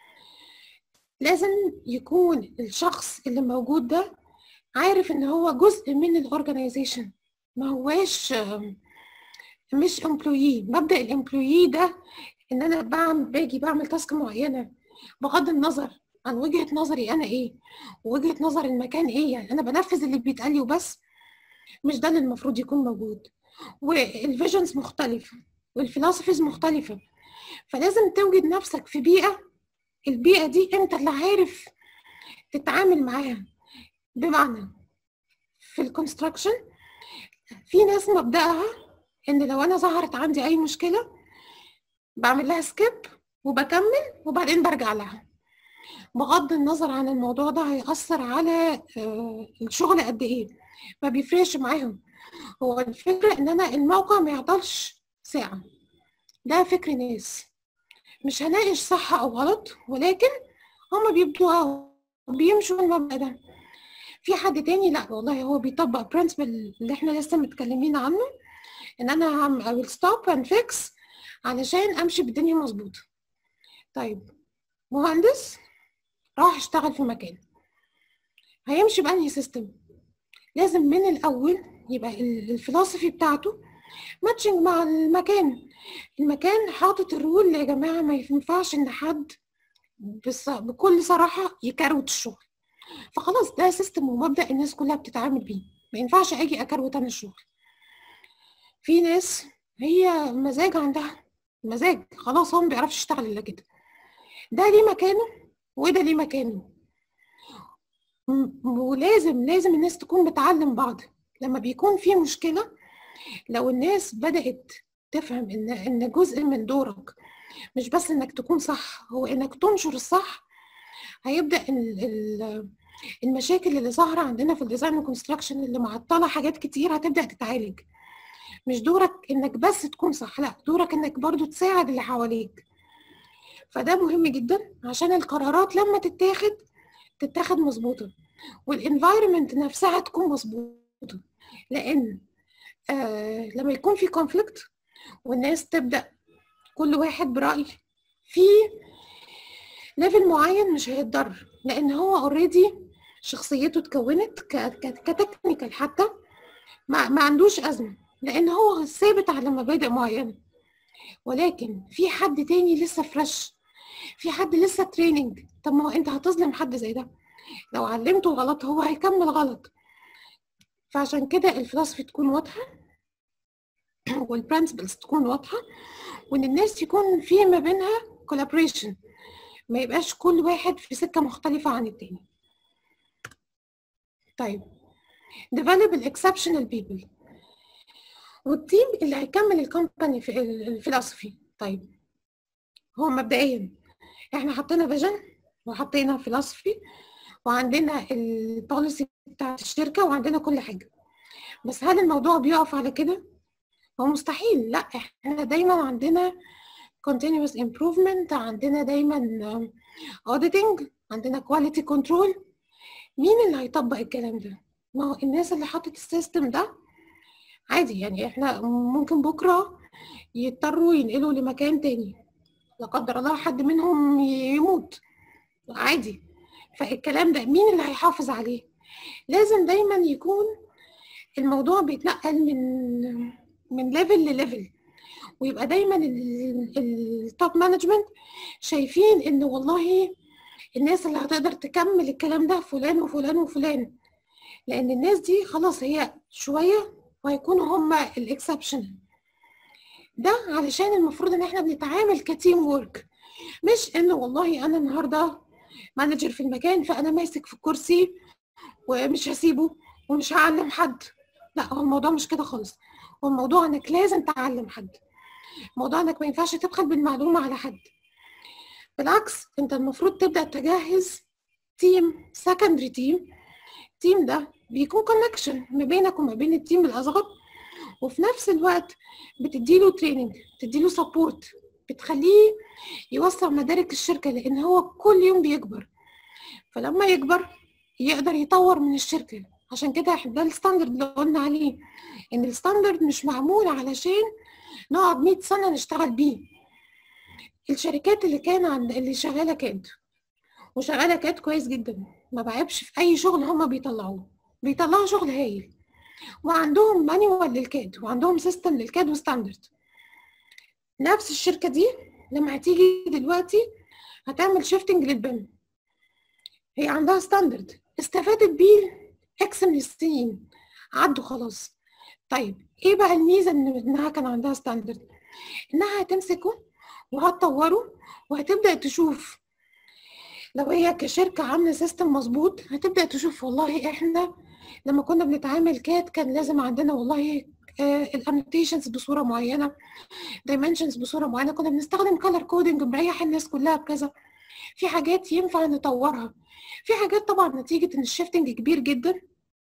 لازم يكون الشخص اللي موجود ده عارف ان هو جزء من الاورجنايزيشن ما هواش مش امبلويي مبدا الامبلويي ده ان انا بعمل باجي بعمل تاسك معينه بغض النظر عن وجهه نظري انا ايه ووجهه نظر المكان ايه يعني انا بنفذ اللي بيتقال لي وبس مش ده اللي المفروض يكون موجود والفيجنز مختلفه والفلسفيز مختلفه فلازم توجد نفسك في بيئه البيئه دي انت اللي عارف تتعامل معاها بمعنى في الكونستراكشن في ناس مبدأها ان لو انا ظهرت عندي اي مشكله بعمل لها سكيب وبكمل وبعدين برجع لها بغض النظر عن الموضوع ده هيأثر على الشغل قد ايه ما بيفرقش معاهم هو الفكرة ان انا الموقع ما يعطلش ساعة ده فكر ناس مش هناقش صح او غلط ولكن هما بيبدوا بيمشوا المبدأ ده في حد تاني لا والله هو بيطبق برنسبل اللي احنا لسه متكلمين عنه ان انا هعمل I will stop and fix علشان امشي بالدنيا مظبوطه طيب مهندس راح اشتغل في مكان هيمشي بأنهي سيستم لازم من الاول يبقى الفلسفي بتاعته ماتشنج مع المكان المكان حاطط الرول يا جماعه ما ينفعش ان حد بس بكل صراحه يكروت الشغل فخلاص ده سيستم ومبدا الناس كلها بتتعامل بيه ما ينفعش اجي اكروت انا الشغل في ناس هي مزاج عندها مزاج خلاص هو ما بيعرفش يشتغل الا كده ده ليه مكانه وده ليه مكانه ولازم لازم الناس تكون بتعلم بعض لما بيكون في مشكلة لو الناس بدأت تفهم إن إن جزء من دورك مش بس إنك تكون صح هو إنك تنشر الصح هيبدأ المشاكل اللي ظاهرة عندنا في الديزاين والكونستراكشن اللي معطلة حاجات كتير هتبدأ تتعالج مش دورك إنك بس تكون صح لا دورك إنك برضو تساعد اللي حواليك فده مهم جدا عشان القرارات لما تتاخد تتاخد مظبوطة والانفايرمنت نفسها تكون مظبوطة لأن آه لما يكون في كونفليكت والناس تبدأ كل واحد برأي في ليفل معين مش هيتضرر لأن هو اوريدي شخصيته اتكونت كتكنيكال حتى ما, ما عندوش أزمة لأن هو ثابت على مبادئ معينة ولكن في حد تاني لسه فريش في حد لسه تريننج طب ما هو انت هتظلم حد زي ده لو علمته غلط هو هيكمل غلط فعشان كده الفلسفه تكون واضحه والبرنسبلز تكون واضحه وان الناس يكون في ما بينها كولابريشن ما يبقاش كل واحد في سكه مختلفه عن التاني طيب develop الاكسبشنال بيبل والتيم اللي هيكمل الكومباني في الفلسفي طيب هو مبدئيا احنا حطينا فيجن وحطينا فلسفي وعندنا البوليسي بتاعت الشركة وعندنا كل حاجة بس هل الموضوع بيقف على كده؟ هو مستحيل لا احنا دايما عندنا continuous improvement عندنا دايما auditing عندنا quality control مين اللي هيطبق الكلام ده؟ ما هو الناس اللي حطت السيستم ده عادي يعني احنا ممكن بكرة يضطروا ينقلوا لمكان تاني لا قدر الله حد منهم يموت عادي فالكلام ده مين اللي هيحافظ عليه لازم دايما يكون الموضوع بيتنقل من من ليفل لليفل ويبقى دايما التوب مانجمنت شايفين ان والله الناس اللي هتقدر تكمل الكلام ده فلان وفلان وفلان لان الناس دي خلاص هي شويه وهيكونوا هم الاكسبشن ده علشان المفروض ان احنا بنتعامل كتيم وورك مش ان والله انا النهارده مانجر في المكان فانا ماسك في الكرسي ومش هسيبه ومش هعلم حد لا هو الموضوع مش كده خالص هو الموضوع انك لازم تعلم حد موضوع انك ما ينفعش تبخل بالمعلومه على حد بالعكس انت المفروض تبدا تجهز تيم سكندري تيم التيم ده بيكون كونكشن ما بينك وما بين التيم الاصغر وفي نفس الوقت بتديله تريننج بتديله سبورت بتخليه يوسع مدارك الشركه لان هو كل يوم بيكبر فلما يكبر يقدر يطور من الشركه عشان كده ده الستاندرد اللي قلنا عليه ان الستاندرد مش معمول علشان نقعد 100 سنه نشتغل بيه الشركات اللي كان عند اللي شغاله كاد وشغاله كاد كويس جدا ما بعيبش في اي شغل هما بيطلعوه بيطلعوا شغل هايل وعندهم مانيوال للكاد وعندهم سيستم للكاد وستاندرد نفس الشركه دي لما هتيجي دلوقتي هتعمل شيفتنج للبن هي عندها ستاندرد استفادت بيه اكس من السنين عدوا خلاص طيب ايه بقى الميزه ان انها كان عندها ستاندرد انها هتمسكه وهتطوره وهتبدا تشوف لو هي كشركه عامله سيستم مظبوط هتبدا تشوف والله احنا لما كنا بنتعامل كات كان لازم عندنا والله الانوتيشنز بصوره معينه دايمنشنز بصوره معينه كنا بنستخدم كلر كودنج مريح الناس كلها بكذا في حاجات ينفع نطورها في حاجات طبعا نتيجه ان الشيفتنج كبير جدا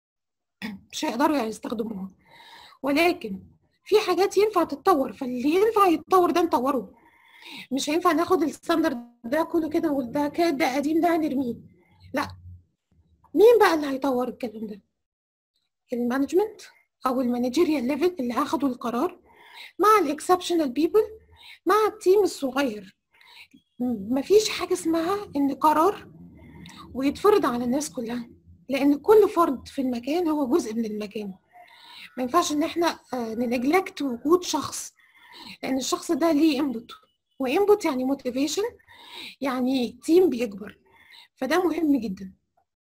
مش هيقدروا يعني يستخدموها ولكن في حاجات ينفع تتطور فاللي ينفع يتطور ده نطوره مش هينفع ناخد الستاندرد ده كله كده وده كده ده قديم ده نرميه لا مين بقى اللي هيطور الكلام ده المانجمنت او المانجيريال ليفل اللي اخدوا القرار مع الاكسبشنال بيبل مع التيم الصغير مفيش حاجه اسمها ان قرار ويتفرض على الناس كلها لان كل فرد في المكان هو جزء من المكان ما ينفعش ان احنا ننجلكت وجود شخص لان الشخص ده ليه انبوت وانبوت يعني موتيفيشن يعني تيم بيكبر فده مهم جدا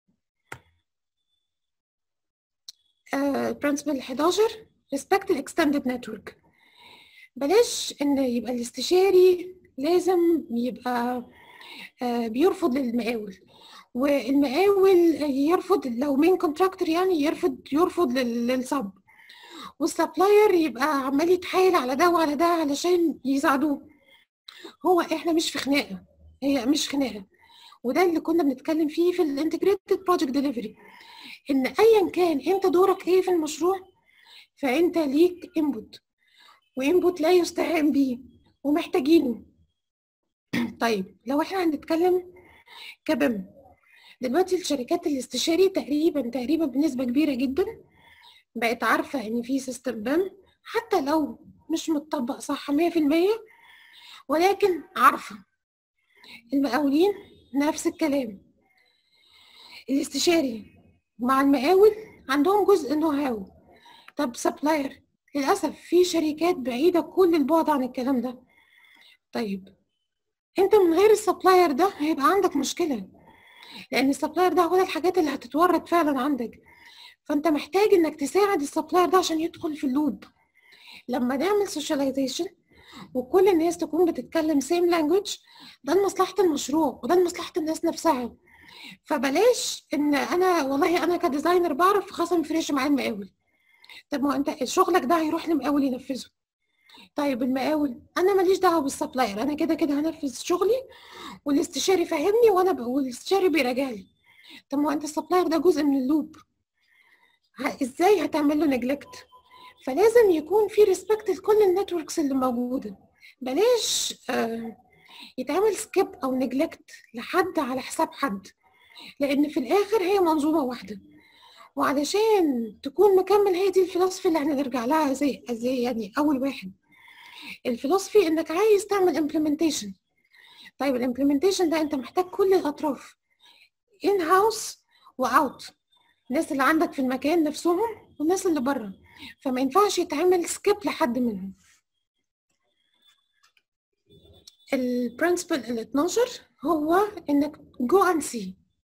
برنسبل 11 respect الاكستندد نتورك بلاش ان يبقى الاستشاري لازم يبقى آه، بيرفض للمقاول والمقاول يرفض لو مين كونتراكتور يعني يرفض يرفض لل- للصب والسبلاير يبقى عمال يتحايل على ده وعلى ده علشان يساعدوه هو احنا مش في خناقه هي مش خناقه وده اللي كنا بنتكلم فيه في الانتجريتد بروجكت ديليفري ان ايا كان انت دورك ايه في المشروع فانت ليك انبوت وانبوت لا يستهان بيه ومحتاجينه طيب لو احنا هنتكلم كبم دلوقتي الشركات الاستشاري تقريبا تقريبا بنسبة كبيرة جدا بقت عارفة ان في سيستم بم حتى لو مش متطبق صح 100% ولكن عارفة المقاولين نفس الكلام الاستشاري مع المقاول عندهم جزء نو هاو طب سبلاير للأسف في شركات بعيدة كل البعد عن الكلام ده طيب انت من غير السبلاير ده هيبقى عندك مشكلة لأن السبلاير ده هو ده الحاجات اللي هتتورد فعلا عندك فانت محتاج انك تساعد السبلاير ده عشان يدخل في اللوب لما نعمل سوشياليزيشن وكل الناس تكون بتتكلم سيم لانجوج ده لمصلحة المشروع وده لمصلحة الناس نفسها فبلاش ان انا والله انا كديزاينر بعرف خلاص ما يفرقش معايا المقاول طب ما انت شغلك ده هيروح لمقاول ينفذه طيب المقاول انا ماليش دعوه بالسبلاير انا كده كده هنفذ شغلي والاستشاري فاهمني وانا ب... والاستشاري بيراجع لي طب ما انت السبلاير ده جزء من اللوب ه- ازاي هتعمل له نجلكت فلازم يكون في ريسبكت لكل النتوركس اللي موجوده بلاش آه يتعمل سكيب او نجلكت لحد على حساب حد لان في الاخر هي منظومه واحده وعلشان تكون مكمل هي دي الفلسفه اللي هنرجع لها زي زي يعني اول واحد الفلسفي انك عايز تعمل امبلمنتيشن طيب الامبلمنتيشن ده انت محتاج كل الاطراف ان هاوس واوت الناس اللي عندك في المكان نفسهم والناس اللي بره فما ينفعش يتعمل سكيب لحد منهم البرنسبل ال 12 هو انك جو اند سي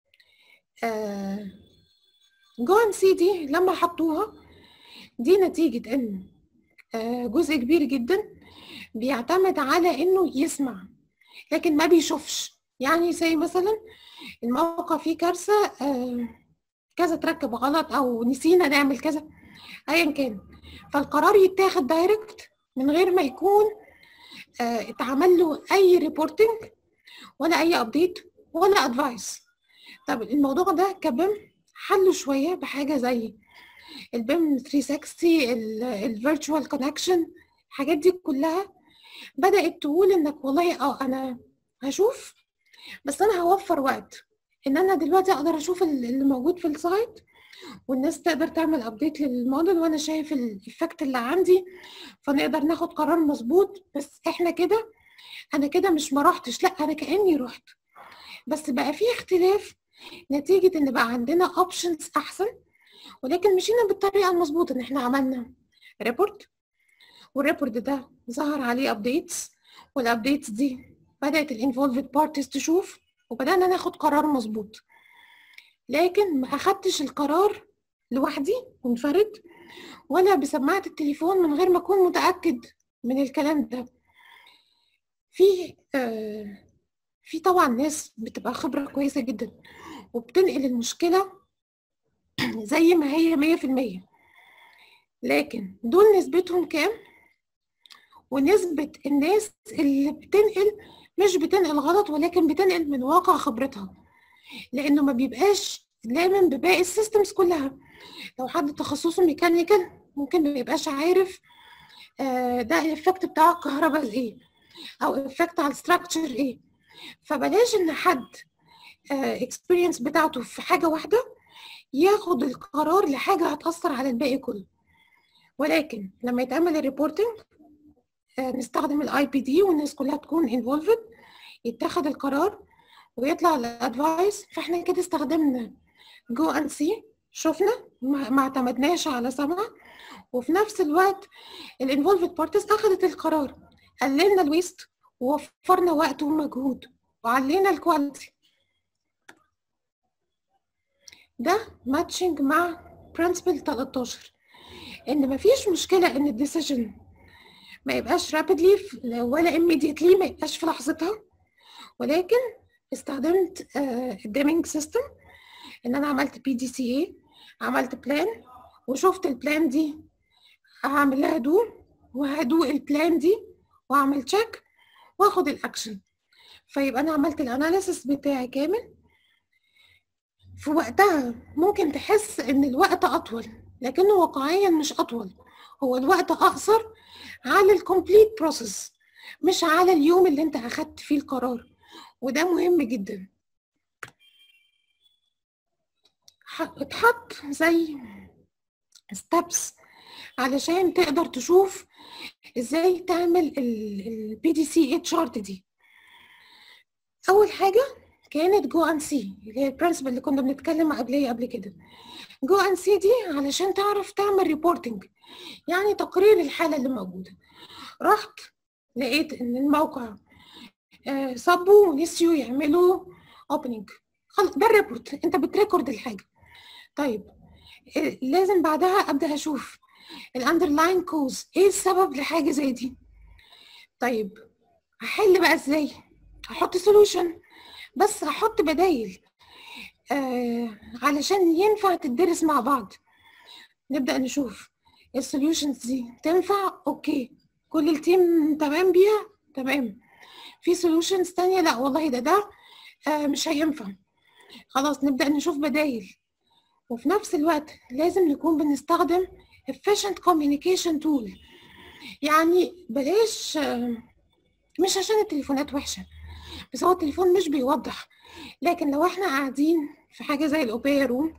جو اند سي دي لما حطوها دي نتيجة ان آه، جزء كبير جدا بيعتمد على انه يسمع لكن ما بيشوفش يعني زي مثلا الموقع فيه كارثة آه، كذا تركب غلط او نسينا نعمل كذا ايا كان فالقرار يتاخد دايركت من غير ما يكون آه، اتعمل له اي ريبورتنج ولا اي ابديت ولا ادفايس طب الموضوع ده كبم حله شويه بحاجه زي البيم 360 الفيرتشوال كونكشن الحاجات دي كلها بدات تقول انك والله اه انا هشوف بس انا هوفر وقت ان انا دلوقتي اقدر اشوف ال- اللي موجود في السايت والناس تقدر تعمل ابديت للموديل وانا شايف الايفكت اللي عندي فنقدر ناخد قرار مظبوط بس احنا كده انا كده مش ما رحتش لا انا كاني رحت بس بقى في اختلاف نتيجة ان بقى عندنا اوبشنز احسن ولكن مشينا بالطريقة المظبوطة ان احنا عملنا ريبورت والريبورت ده ظهر عليه ابديتس والابديتس دي بدأت الانفولفد بارتيز تشوف وبدأنا ناخد قرار مظبوط لكن ما اخدتش القرار لوحدي منفرد ولا بسماعة التليفون من غير ما اكون متأكد من الكلام ده في آه في طبعا ناس بتبقى خبرة كويسة جدا وبتنقل المشكلة زي ما هي مية في المية لكن دول نسبتهم كام ونسبة الناس اللي بتنقل مش بتنقل غلط ولكن بتنقل من واقع خبرتها لأنه ما بيبقاش لامن بباقي السيستمز كلها لو حد تخصصه ميكانيكال ممكن ما يبقاش عارف آه، ده الافكت بتاع الكهرباء ايه او افكت على الستراكشر ايه فبلاش ان حد اكسبيرينس بتاعته في حاجه واحده ياخد القرار لحاجه هتاثر على الباقي كله ولكن لما يتعمل الريبورتنج نستخدم الاي بي دي والناس كلها تكون انفولفد يتخذ القرار ويطلع الادفايس فاحنا كده استخدمنا جو اند سي شفنا ما ما اعتمدناش على سمع وفي نفس الوقت الانفولفد بارتيز اخذت القرار قللنا الويست ووفرنا وقت ومجهود وعلينا الكواليتي ده ماتشنج مع برنسبل 13 ان مفيش مشكله ان الديسيجن ما يبقاش رابيدلي ولا immediately ما يبقاش في لحظتها ولكن استخدمت الديمينج سيستم ان انا عملت بي دي سي اي عملت بلان وشفت البلان دي هعمل لها دو وهدو البلان دي واعمل تشيك واخد الاكشن فيبقى انا عملت الاناليسيس بتاعي كامل في وقتها ممكن تحس ان الوقت اطول لكنه واقعيا مش اطول هو الوقت اقصر على الكومبليت بروسيس مش على اليوم اللي انت اخدت فيه القرار وده مهم جدا اتحط زي ستابس علشان تقدر تشوف ازاي تعمل البي دي سي اي تشارت دي اول حاجه كانت جو ان سي اللي هي البرنسبل اللي كنا بنتكلم قبليه قبل كده جو ان سي دي علشان تعرف تعمل ريبورتنج يعني تقرير الحاله اللي موجوده رحت لقيت ان الموقع آه صبوا ونسيوا يعملوا اوبننج ده الريبورت انت بتريكورد الحاجه طيب آه لازم بعدها ابدا اشوف الاندرلاين كوز ايه السبب لحاجه زي دي طيب هحل بقى ازاي هحط سولوشن بس هحط بدايل آه علشان ينفع تدرس مع بعض نبدا نشوف السوليوشنز دي تنفع اوكي كل التيم تمام بيها تمام في سوليوشنز تانية لا والله ده ده آه مش هينفع خلاص نبدا نشوف بدايل وفي نفس الوقت لازم نكون بنستخدم efficient communication tool يعني بلاش آه مش عشان التليفونات وحشه بس هو التليفون مش بيوضح لكن لو احنا قاعدين في حاجه زي الاوبيا روم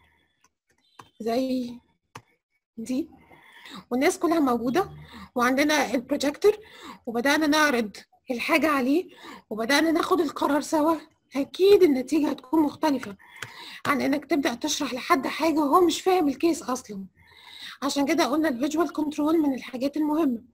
زي دي والناس كلها موجوده وعندنا البروجيكتور وبدانا نعرض الحاجه عليه وبدانا ناخد القرار سوا اكيد النتيجه هتكون مختلفه عن انك تبدا تشرح لحد حاجه وهو مش فاهم الكيس اصلا عشان كده قلنا الفيجوال كنترول من الحاجات المهمه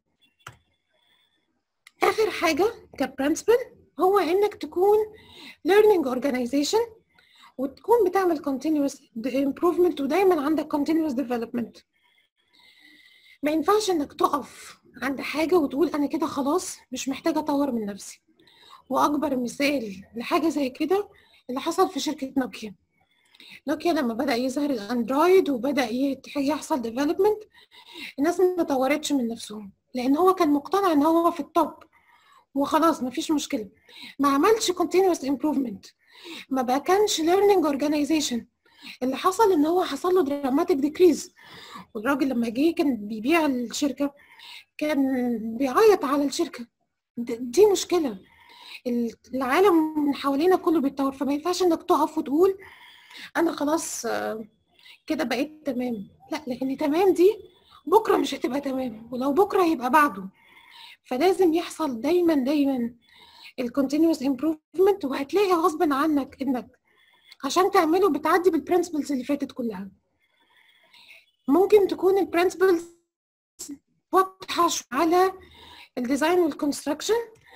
اخر حاجه كبرنسبل هو انك تكون learning organization وتكون بتعمل continuous improvement ودايما عندك continuous development ما ينفعش انك تقف عند حاجة وتقول انا كده خلاص مش محتاجة اطور من نفسي واكبر مثال لحاجة زي كده اللي حصل في شركة نوكيا نوكيا لما بدأ يظهر الاندرويد وبدأ يحصل ديفلوبمنت الناس ما طورتش من نفسهم لان هو كان مقتنع ان هو في التوب وخلاص مفيش مشكله ما عملش continuous improvement ما بقى كانش learning organization اللي حصل ان هو حصل له dramatic decrease والراجل لما جه كان بيبيع الشركه كان بيعيط على الشركه دي مشكله العالم من حوالينا كله بيتطور فما ينفعش انك تقف وتقول انا خلاص كده بقيت تمام لا لان تمام دي بكره مش هتبقى تمام ولو بكره هيبقى بعده فلازم يحصل دايما دايما الكونتينوس امبروفمنت وهتلاقي غصب عنك انك عشان تعمله بتعدي بالبرنسبلز اللي فاتت كلها ممكن تكون البرنسبلز واضحه على الديزاين والكونستراكشن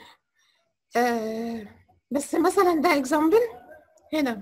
آه بس مثلا ده اكزامبل هنا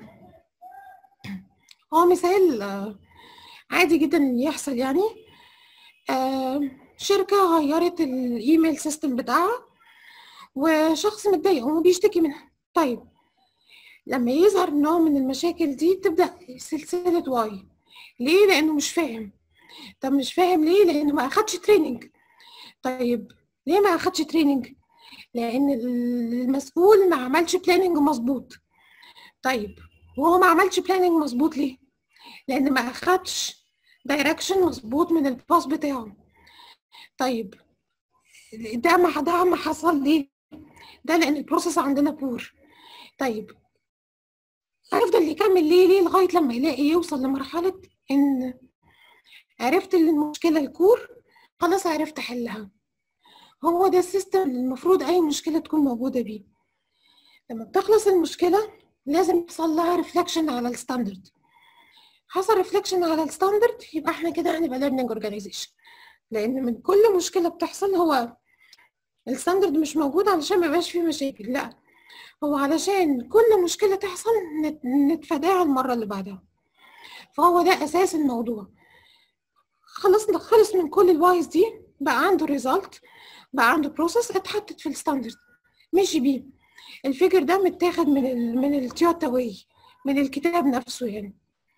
هو مثال آه عادي جدا يحصل يعني آه شركة غيرت الايميل سيستم بتاعها وشخص متضايق وبيشتكي منها طيب لما يظهر نوع من المشاكل دي تبدأ سلسلة واي ليه؟ لأنه مش فاهم طب مش فاهم ليه؟ لأنه ما أخدش تريننج طيب ليه ما أخدش تريننج؟ لأن المسؤول ما عملش بلاننج مظبوط طيب وهو ما عملش بلاننج مظبوط ليه؟ لأن ما أخدش دايركشن مظبوط من الباص بتاعه طيب ده ما ده ما حصل ليه؟ ده لان البروسيس عندنا بور طيب هيفضل يكمل ليه ليه لغايه لما يلاقي يوصل لمرحله ان عرفت ان المشكله الكور خلاص عرفت احلها هو ده السيستم اللي المفروض اي مشكله تكون موجوده بيه لما بتخلص المشكله لازم يحصل لها ريفلكشن على الستاندرد حصل ريفلكشن على الستاندرد يبقى احنا كده هنبقى ليرنينج اورجانيزيشن لان من كل مشكله بتحصل هو الستاندرد مش موجود علشان ما يبقاش فيه مشاكل لا هو علشان كل مشكله تحصل نت- نتفاداها المره اللي بعدها فهو ده اساس الموضوع خلصنا خلص من كل الوايز دي بقى عنده ريزلت بقى عنده بروسيس اتحطت في الستاندرد مشي بيه الفكر ده متاخد من ال من التويوتا واي من الكتاب نفسه يعني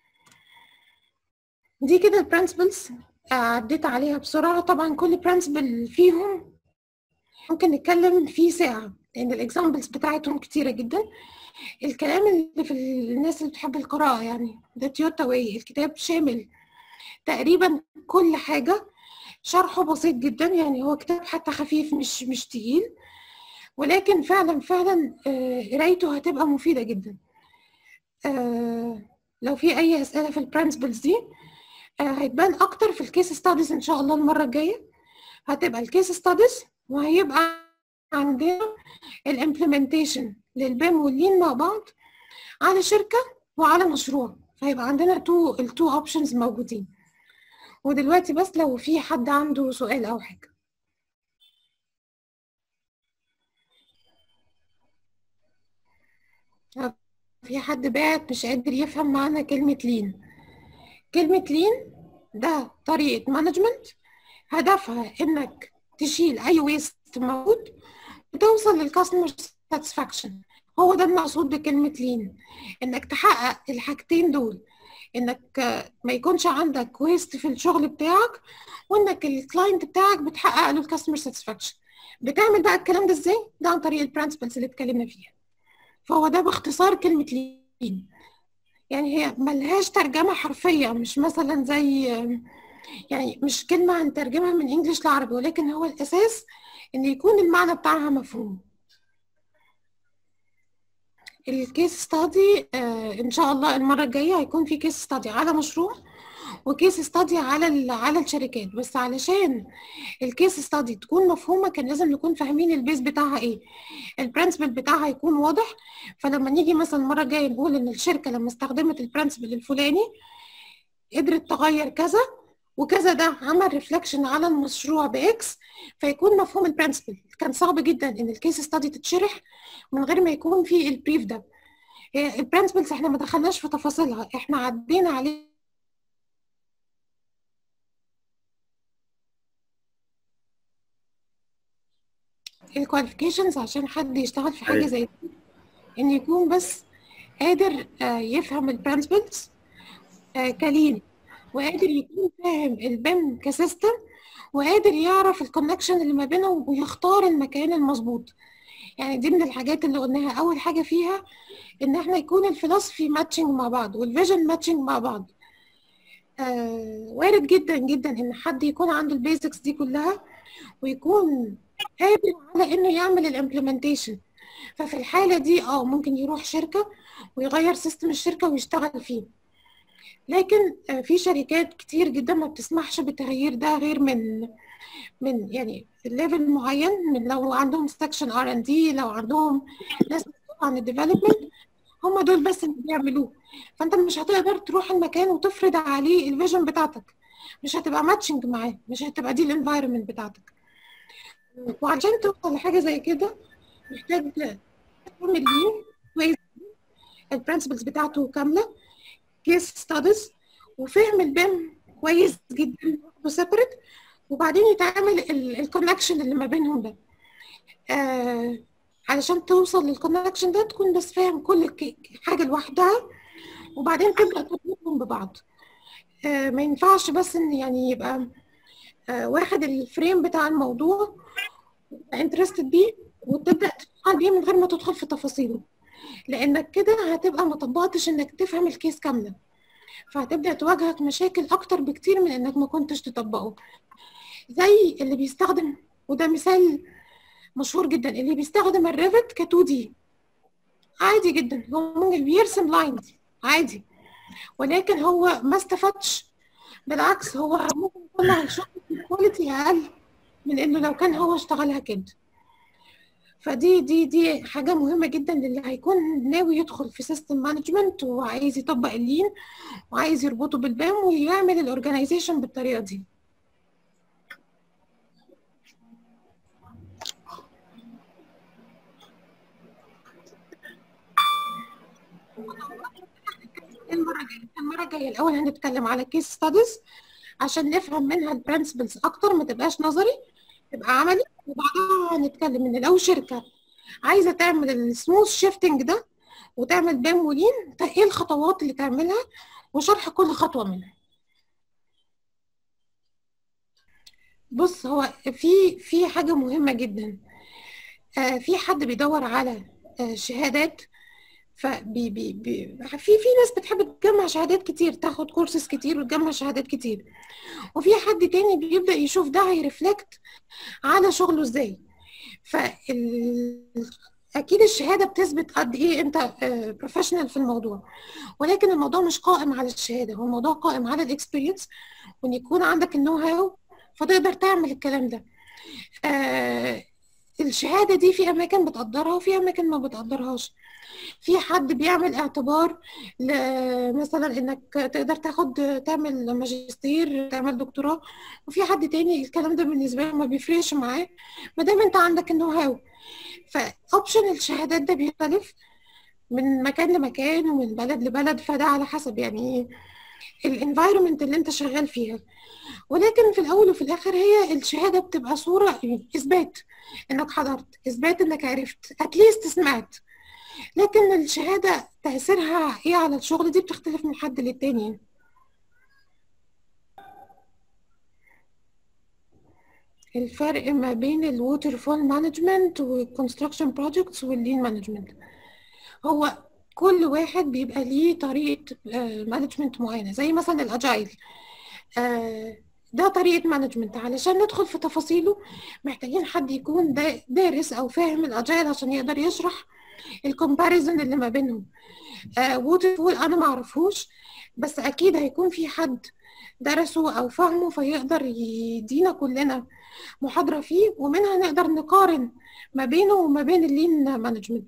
دي كده البرنسبلز عديت عليها بسرعة طبعا كل برنسبل فيهم ممكن نتكلم فيه ساعة لأن الإكزامبلز بتاعتهم كتيرة جدا الكلام اللي في الناس اللي بتحب القراءة يعني ده تويوتا واي الكتاب شامل تقريبا كل حاجة شرحه بسيط جدا يعني هو كتاب حتى خفيف مش مش تقيل ولكن فعلا فعلا آه، قرايته هتبقى مفيدة جدا آه، لو في أي أسئلة في البرنسبلز دي آه، هيتبان أكتر في الكيس ستاديز إن شاء الله المرة الجاية هتبقى الكيس ستاديز وهيبقى عندنا الامبلمنتيشن للبيم واللين مع بعض على شركة وعلى مشروع فهيبقى عندنا تو التو اوبشنز موجودين ودلوقتي بس لو في حد عنده سؤال أو حاجة آه، في حد بعت مش قادر يفهم معنى كلمة لين كلمة لين ده طريقة مانجمنت هدفها انك تشيل اي ويست موجود وتوصل للكاستمر ساتسفاكشن هو ده المقصود بكلمة لين انك تحقق الحاجتين دول انك آه، ما يكونش عندك ويست في الشغل بتاعك وانك الكلاينت بتاعك بتحقق له الكاستمر ساتسفاكشن بتعمل بقى الكلام ده ازاي ده عن طريق البرنسبلز اللي اتكلمنا فيها فهو ده باختصار كلمة لين يعني هي ملهاش ترجمة حرفية مش مثلا زي يعني مش كلمة هنترجمها من انجلش لعربي ولكن هو الأساس إن يكون المعنى بتاعها مفهوم الكيس ستادي إن شاء الله المرة الجاية هيكون في كيس ستادي على مشروع وكيس ستادي على ال- على الشركات بس علشان الكيس ستادي تكون مفهومة كان لازم نكون فاهمين البيز بتاعها ايه البرنسبل بتاعها يكون واضح فلما نيجي مثلا المرة الجاية نقول ان الشركة لما استخدمت البرنسبل الفلاني قدرت تغير كذا وكذا ده عمل ريفلكشن على المشروع باكس فيكون مفهوم البرنسبل كان صعب جدا ان الكيس ستادي تتشرح من غير ما يكون في البريف ده البرنسبلز احنا ما دخلناش في تفاصيلها احنا عدينا عليه الكواليفيكيشنز عشان حد يشتغل في حاجه أيوة. زي دي ان يكون بس قادر آه، يفهم البرنسبلز كلين وقادر يكون فاهم البيم كسيستم وقادر يعرف الكونكشن اللي ما بينهم ويختار المكان المظبوط يعني دي من الحاجات اللي قلناها اول حاجه فيها ان احنا يكون الفلسفي ماتشنج مع بعض والفيجن ماتشنج مع بعض آه وارد جدا جدا ان حد يكون عنده البيزكس دي كلها ويكون قادر على انه يعمل الامبلمنتيشن ففي الحاله دي اه ممكن يروح شركه ويغير سيستم الشركه ويشتغل فيه لكن آه، في شركات كتير جدا ما بتسمحش بالتغيير ده غير من من يعني ليفل معين من لو عندهم سكشن ار ان دي لو عندهم ناس مسؤولة عن الديفلوبمنت هم دول بس اللي بيعملوه فانت مش هتقدر تروح المكان وتفرض عليه الفيجن بتاعتك مش هتبقى ماتشنج معاه مش هتبقى دي الانفايرمنت بتاعتك وعشان توصل لحاجه زي كده محتاج تعمل ليه كويس البرنسبلز بتاعته كامله كيس ستاديز وفهم البيم كويس جدا وسيبريت وبعدين يتعمل الكونكشن اللي ما بينهم ده آه علشان توصل للكونكشن ده تكون بس فاهم كل ك- حاجه لوحدها وبعدين تبدا تربطهم ببعض آه ما ينفعش بس ان يعني يبقى آه واخد الفريم بتاع الموضوع انترستد بيه وتبدا تشتغل بيه من غير ما تدخل في تفاصيله لانك كده هتبقى ما طبقتش انك تفهم الكيس كامله فهتبدا تواجهك مشاكل اكتر بكتير من انك ما كنتش تطبقه زي اللي بيستخدم وده مثال مشهور جدا اللي بيستخدم الريفت ك 2 دي عادي جدا هو ممكن بيرسم لاينز عادي ولكن هو ما استفادش بالعكس هو ممكن يطلع الشغل كواليتي اقل من انه لو كان هو اشتغلها كده فدي دي دي حاجة مهمة جدا للي هيكون ناوي يدخل في سيستم مانجمنت وعايز يطبق اللين وعايز يربطه بالبام ويعمل الاورجنايزيشن بالطريقة دي المره الجايه المره الجايه الاول هنتكلم على كيس ستاديز عشان نفهم منها البرنسبلز اكتر ما تبقاش نظري تبقى عملي وبعدها هنتكلم ان لو شركه عايزه تعمل السموث شيفتنج ده وتعمل بام ولين ايه الخطوات اللي تعملها وشرح كل خطوه منها بص هو في في حاجه مهمه جدا آه في حد بيدور على آه شهادات فبي بي بي في في ناس بتحب تجمع شهادات كتير تاخد كورسز كتير وتجمع شهادات كتير وفي حد تاني بيبدا يشوف ده هيرفلكت على شغله ازاي فال اكيد الشهاده بتثبت قد ايه انت بروفيشنال في الموضوع ولكن الموضوع مش قائم على الشهاده هو الموضوع قائم على الاكسبيرينس وان يكون عندك النو هاو فتقدر تعمل الكلام ده آه الشهاده دي في اماكن بتقدرها وفي اماكن ما بتقدرهاش في حد بيعمل اعتبار مثلا انك تقدر تاخد تعمل ماجستير تعمل دكتوراه وفي حد تاني الكلام ده بالنسبه له ما بيفرقش معاه ما دام انت عندك النو هاو فاوبشن الشهادات ده بيختلف من مكان لمكان ومن بلد لبلد فده على حسب يعني الانفايرمنت اللي انت شغال فيها ولكن في الاول وفي الاخر هي الشهاده بتبقى صوره اثبات انك حضرت اثبات انك عرفت اتليست سمعت لكن الشهاده تاثيرها ايه على الشغل دي بتختلف من حد للتاني الفرق ما بين الووتر فول مانجمنت والكونستراكشن بروجكتس واللين مانجمنت هو كل واحد بيبقى ليه طريقه مانجمنت معينه زي مثلا الاجايل ده طريقه مانجمنت علشان ندخل في تفاصيله محتاجين حد يكون دارس او فاهم الاجايل عشان يقدر يشرح الكومباريزن اللي ما بينهم ووتر فول انا ما اعرفوش بس اكيد هيكون في حد درسه او فهمه فيقدر يدينا كلنا محاضره فيه ومنها نقدر نقارن ما بينه وما بين اللين مانجمنت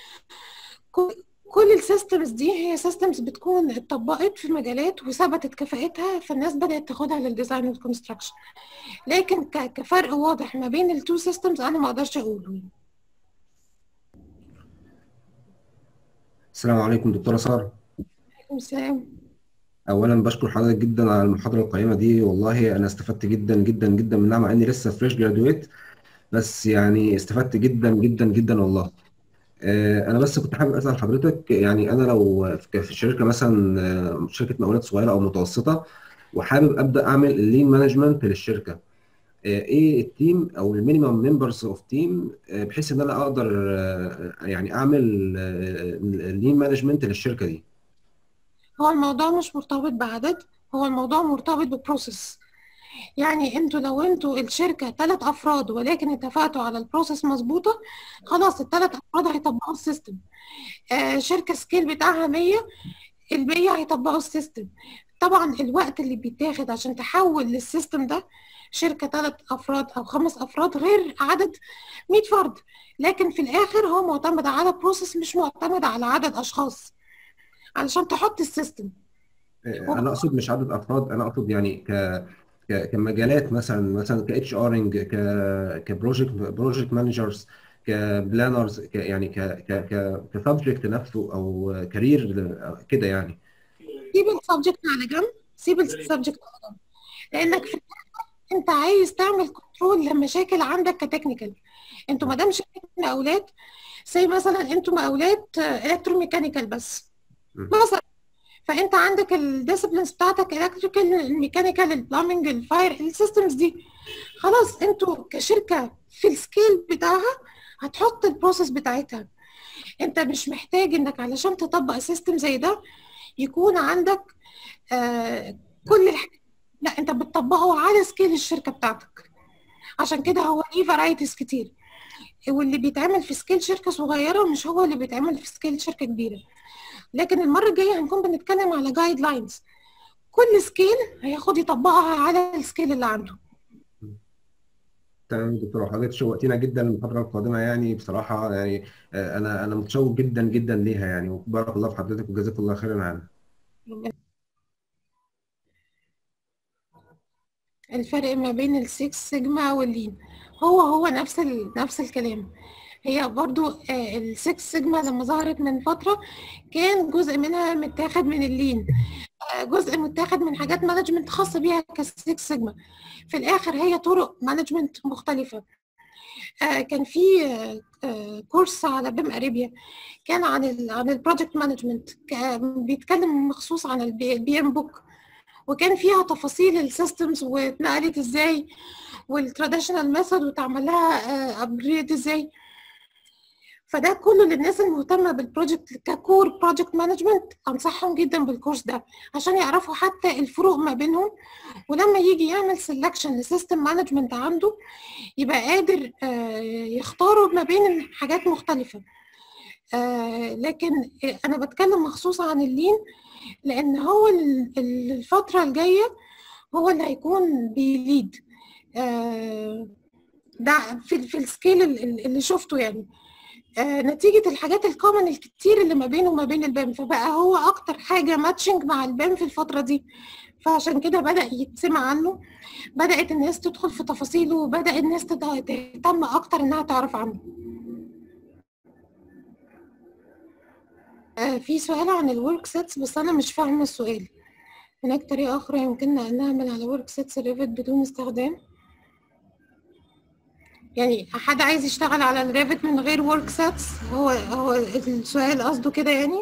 كل السيستمز دي هي سيستمز بتكون اتطبقت في مجالات وثبتت كفاءتها فالناس بدات تاخدها للديزاين والكونستراكشن لكن كفرق واضح ما بين التو سيستمز انا ما اقدرش اقوله السلام عليكم دكتورة سارة عليكم السلام أولا بشكر حضرتك جدا على المحاضرة القيمة دي والله أنا استفدت جدا جدا جدا منها مع إني لسه فريش جرادويت بس يعني استفدت جدا جدا جدا والله أنا بس كنت حابب أسأل حضرتك يعني أنا لو في شركة مثلا شركة مقاولات صغيرة أو متوسطة وحابب أبدأ أعمل اللين مانجمنت للشركة ايه التيم او المينيمم ممبرز اوف تيم بحيث ان انا اقدر يعني اعمل اللين مانجمنت للشركه دي هو الموضوع مش مرتبط بعدد هو الموضوع مرتبط ببروسيس يعني انتوا لو انتوا الشركه ثلاث افراد ولكن اتفقتوا على البروسيس مظبوطه خلاص الثلاث افراد هيطبقوا السيستم آه شركه سكيل بتاعها 100 ال 100 هيطبقوا السيستم طبعا الوقت اللي بيتاخد عشان تحول للسيستم ده شركه ثلاث افراد او خمس افراد غير عدد 100 فرد لكن في الاخر هو معتمد على بروسيس مش معتمد على عدد اشخاص علشان تحط السيستم انا اقصد مش عدد افراد انا اقصد يعني ك كمجالات مثلا مثلا ك اتش ارنج ك كبروجكت بروجكت مانجرز كبلانرز ك يعني ك ك ك كسبجكت نفسه او كارير كده يعني سيب السبجكت على جنب سيب السبجكت على جنب لانك في انت عايز تعمل كنترول لمشاكل عندك كتكنيكال انتوا ما دام شركه مقاولات زي مثلا انتوا مقاولات الكتروميكانيكال بس مثلا فانت عندك الديسبلينز بتاعتك الكتريكال الميكانيكال البلامنج الفاير السيستمز دي خلاص انتوا كشركه في السكيل بتاعها هتحط البروسيس بتاعتها انت مش محتاج انك علشان تطبق سيستم زي ده يكون عندك آه كل الحاجات لا انت بتطبقه على سكيل الشركه بتاعتك عشان كده هو ليه فرايتيز كتير واللي بيتعمل في سكيل شركه صغيره مش هو اللي بيتعمل في سكيل شركه كبيره لكن المره الجايه هنكون بنتكلم على جايد لاينز كل سكيل هياخد يطبقها على السكيل اللي عنده تمام دكتور حضرتك شوقتينا جدا المحاضره القادمه يعني بصراحه يعني انا انا متشوق جدا جدا ليها يعني وبارك الله في حضرتك وجزاك الله خيرا عنها الفرق ما بين السكس سيجما واللين هو هو نفس ال... نفس الكلام هي برضو السكس سيجما لما ظهرت من فترة كان جزء منها متاخد من اللين آه، جزء متاخد من حاجات مانجمنت خاصة بيها كسكس سيجما في الآخر هي طرق مانجمنت مختلفة آه، كان في آه، آه، كورس على بيم اريبيا كان عن ال عن البروجكت مانجمنت بيتكلم مخصوص عن البي ام بوك وكان فيها تفاصيل السيستمز واتنقلت ازاي والتراديشنال ميثود وتعمل لها ابجريد ازاي فده كله للناس المهتمه بالبروجكت ككور بروجكت مانجمنت انصحهم جدا بالكورس ده عشان يعرفوا حتى الفروق ما بينهم ولما يجي يعمل سelection لسيستم مانجمنت عنده يبقى قادر آه، يختاروا ما بين حاجات مختلفه آه، لكن انا بتكلم مخصوص عن اللين لان هو ال- ال- الفتره الجايه هو اللي هيكون بيليد آه، ده في في السكيل ال- ال- اللي شفته يعني آه، نتيجة الحاجات الكومن الكتير اللي ما بينه وما بين البام فبقى هو أكتر حاجة ماتشنج مع البام في الفترة دي فعشان كده بدأ يتسمع عنه بدأت الناس تدخل في تفاصيله وبدأ الناس تد- تهتم أكتر إنها تعرف عنه آه، في سؤال عن الورك سيتس بس أنا مش فاهمة السؤال هناك طريقة أخرى يمكننا أن نعمل على ورك سيتس الريفت بدون استخدام يعني حد عايز يشتغل على الريفت من غير ورك سيتس هو هو السؤال قصده كده يعني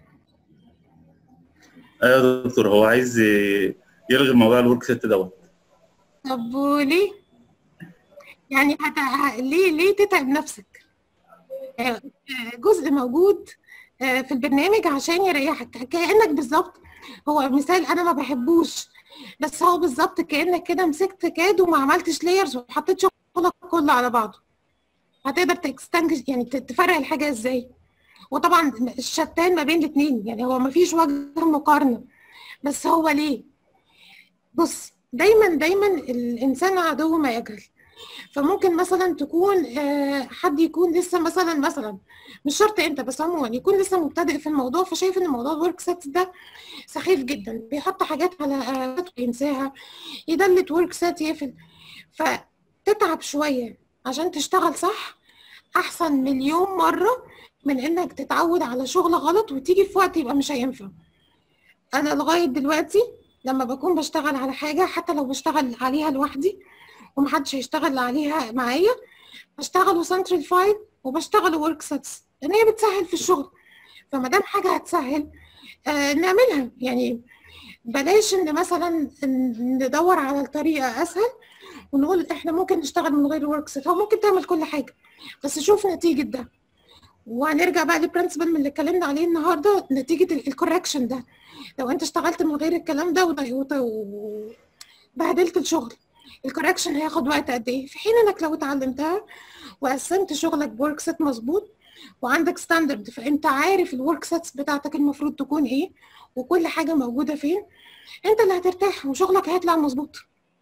ايوه يا دكتور هو عايز ي- يلغي موضوع الورك سيت دوت طب وليه يعني هت... ه- ليه ليه تتعب نفسك آه، آه، جزء موجود آه، في البرنامج عشان يريحك كأنك بالظبط هو مثال انا ما بحبوش بس هو بالظبط كأنك كده مسكت كاد وما عملتش لايرز وحطيت شغلك كله على بعضه هتقدر تستنجز يعني ت- تفرق الحاجة ازاي وطبعا الشتان ما بين الاثنين يعني هو ما فيش وجه مقارنة بس هو ليه بص دايما دايما الانسان عدو ما يجهل فممكن مثلا تكون آه، حد يكون لسه مثلا مثلا مش شرط انت بس عموما يكون لسه مبتدئ في الموضوع فشايف ان موضوع الورك سيت ده سخيف جدا بيحط حاجات على آه، وينساها يدلت ورك سيت يقفل فتتعب شويه عشان تشتغل صح احسن مليون مره من انك تتعود على شغل غلط وتيجي في وقت يبقى مش هينفع انا لغايه دلوقتي لما بكون بشتغل على حاجه حتى لو بشتغل عليها لوحدي ومحدش هيشتغل عليها معايا بشتغله سنترال فايل وبشتغله ورك سيتس لان هي بتسهل في الشغل فما دام حاجه هتسهل آه نعملها يعني بلاش ان مثلا ندور على الطريقه اسهل ونقول احنا ممكن نشتغل من غير ورك سيت هو ممكن تعمل كل حاجه بس شوف نتيجه ده وهنرجع بقى للبرنسبل من اللي اتكلمنا عليه النهارده نتيجه الكوركشن ده لو انت اشتغلت من غير الكلام ده وبهدلت الشغل الكوركشن هياخد وقت قد ايه في حين انك لو اتعلمتها وقسمت شغلك بورك سيت مظبوط وعندك ستاندرد فانت عارف الورك سيتس بتاعتك المفروض تكون ايه وكل حاجه موجوده فين انت اللي هترتاح وشغلك هيطلع مظبوط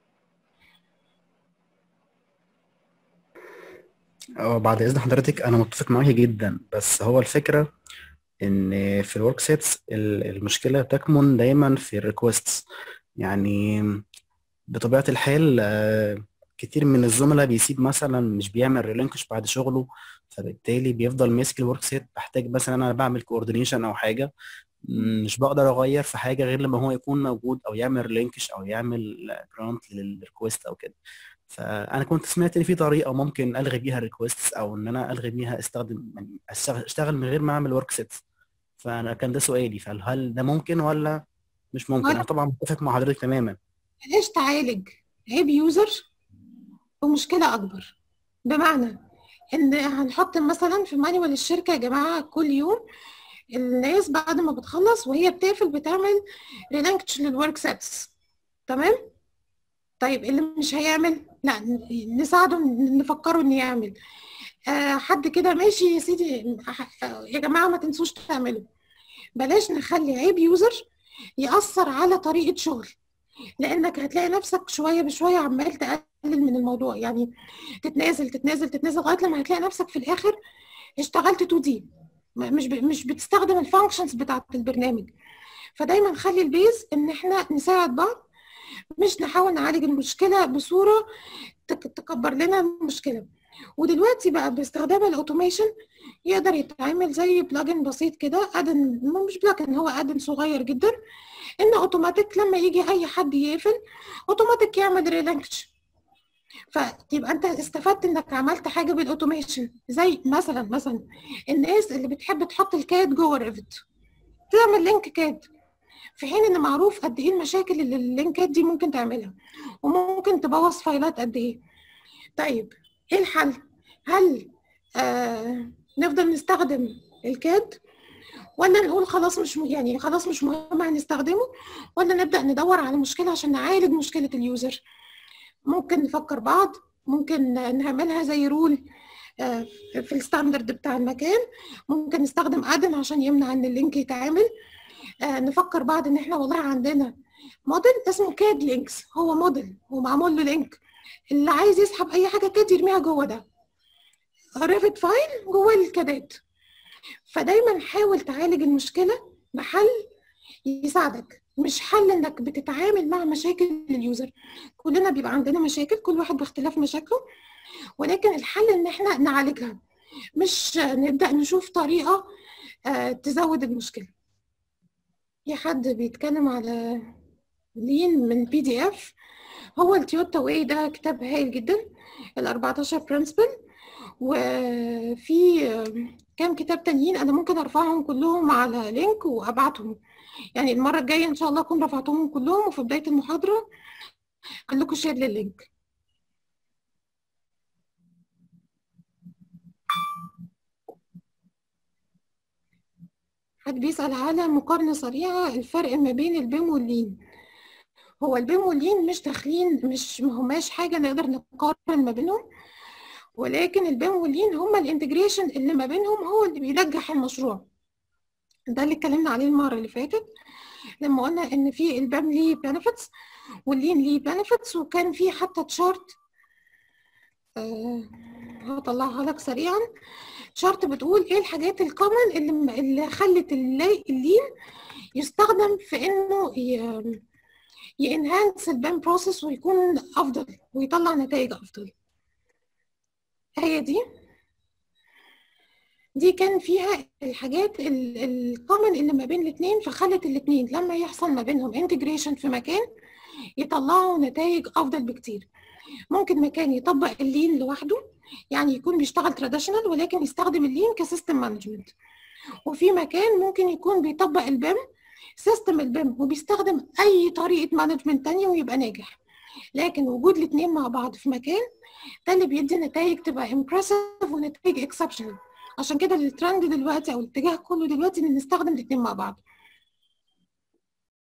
اه بعد اذن حضرتك انا متفق معاكي جدا بس هو الفكره ان في الورك سيتس المشكله تكمن دايما في الريكوستس يعني بطبيعه الحال آه، كتير من الزملاء بيسيب مثلا مش بيعمل ريلينكش بعد شغله فبالتالي بيفضل ماسك الورك سيت بحتاج مثلا انا بعمل كوردينيشن او حاجه م، مش بقدر اغير في حاجه غير لما هو يكون موجود او يعمل ريلينكش او يعمل جرانت للريكوست او كده فانا كنت سمعت ان في طريقه ممكن الغي بيها الريكوست او ان انا الغي بيها استخدم يعني أشتغل- اشتغل من غير ما اعمل ورك سيت فانا كان ده سؤالي فهل ده ممكن ولا مش ممكن انا طبعا متفق مع حضرتك تماما بلاش تعالج عيب يوزر ومشكله اكبر بمعنى ان هنحط مثلا في مانيوال الشركه يا جماعه كل يوم الناس بعد ما بتخلص وهي بتقفل بتعمل ريلانكتش للورك سيتس تمام طيب اللي مش هيعمل لا ن- نساعده ن- نفكره انه يعمل آه حد كده ماشي يا سيدي آه، يا جماعه ما تنسوش تعملوا بلاش نخلي عيب يوزر يأثر على طريقه شغل لانك هتلاقي نفسك شويه بشويه عمال تقلل من الموضوع يعني تتنازل تتنازل تتنازل لغايه لما هتلاقي نفسك في الاخر اشتغلت 2 دي مش ب... مش بتستخدم الفانكشنز بتاعت البرنامج فدايما خلي البيز ان احنا نساعد بعض مش نحاول نعالج المشكله بصوره تك... تكبر لنا المشكله ودلوقتي بقى باستخدام الاوتوميشن يقدر يتعمل زي بلجن بسيط كده ادن مش بلجن هو ادن صغير جدا ان اوتوماتيك لما يجي اي حد يقفل اوتوماتيك يعمل ريلانكش فتبقى انت استفدت انك عملت حاجه بالاوتوميشن زي مثلا مثلا الناس اللي بتحب تحط الكاد جوه ريفت تعمل لينك كاد في حين ان معروف قد ايه المشاكل اللي اللينكات دي ممكن تعملها وممكن تبوظ فايلات قد ايه طيب ايه الحل هل آه نفضل نستخدم الكاد ولا نقول خلاص مش م... يعني خلاص مش مهم هنستخدمه ولا نبدا ندور على مشكله عشان نعالج مشكله اليوزر ممكن نفكر بعض ممكن نعملها زي رول آه في الستاندرد بتاع المكان ممكن نستخدم ادن عشان يمنع ان اللينك يتعمل آه نفكر بعض ان احنا والله عندنا موديل اسمه كاد لينكس هو موديل ومعمول له لينك اللي عايز يسحب اي حاجه كاد يرميها جوه ده ريفت فايل جوه الكادات فدايما حاول تعالج المشكله بحل يساعدك مش حل انك بتتعامل مع مشاكل اليوزر كلنا بيبقى عندنا مشاكل كل واحد باختلاف مشاكله ولكن الحل ان احنا نعالجها مش نبدا نشوف طريقه آه تزود المشكله في حد بيتكلم على لين من بي دي اف هو التويوتا واي ده كتاب هايل جدا ال 14 برنسبل وفي كام كتاب تانيين انا ممكن ارفعهم كلهم على لينك وابعتهم يعني المره الجايه ان شاء الله اكون رفعتهم كلهم وفي بدايه المحاضره اعمل لكم شير لللينك حد بيسأل على مقارنة سريعة الفرق ما بين البيم واللين هو البيم واللين مش داخلين مش مهماش حاجة نقدر نقارن ما بينهم ولكن البيم واللين هما الانتجريشن اللي ما بينهم هو اللي بينجح المشروع ده اللي اتكلمنا عليه المرة اللي فاتت لما قلنا ان في البيم ليه بنفيتس واللين ليه بنفيتس وكان في حتى تشارت أه هطلعها لك سريعا شرط بتقول ايه الحاجات الكومن اللي اللي خلت اللين يستخدم في انه ينهانس البان بروسيس ويكون افضل ويطلع نتائج افضل هي دي دي كان فيها الحاجات الكومن اللي ما بين الاثنين فخلت الاثنين لما يحصل ما بينهم انتجريشن في مكان يطلعوا نتائج افضل بكتير ممكن مكان يطبق اللين لوحده يعني يكون بيشتغل تراديشنال ولكن يستخدم اللين كسيستم مانجمنت وفي مكان ممكن يكون بيطبق البيم سيستم البيم وبيستخدم اي طريقه مانجمنت تانية ويبقى ناجح لكن وجود الاثنين مع بعض في مكان ده اللي بيدي نتائج تبقى امبرسيف ونتائج اكسبشنال عشان كده الترند دلوقتي او الاتجاه كله دلوقتي ان نستخدم الاثنين مع بعض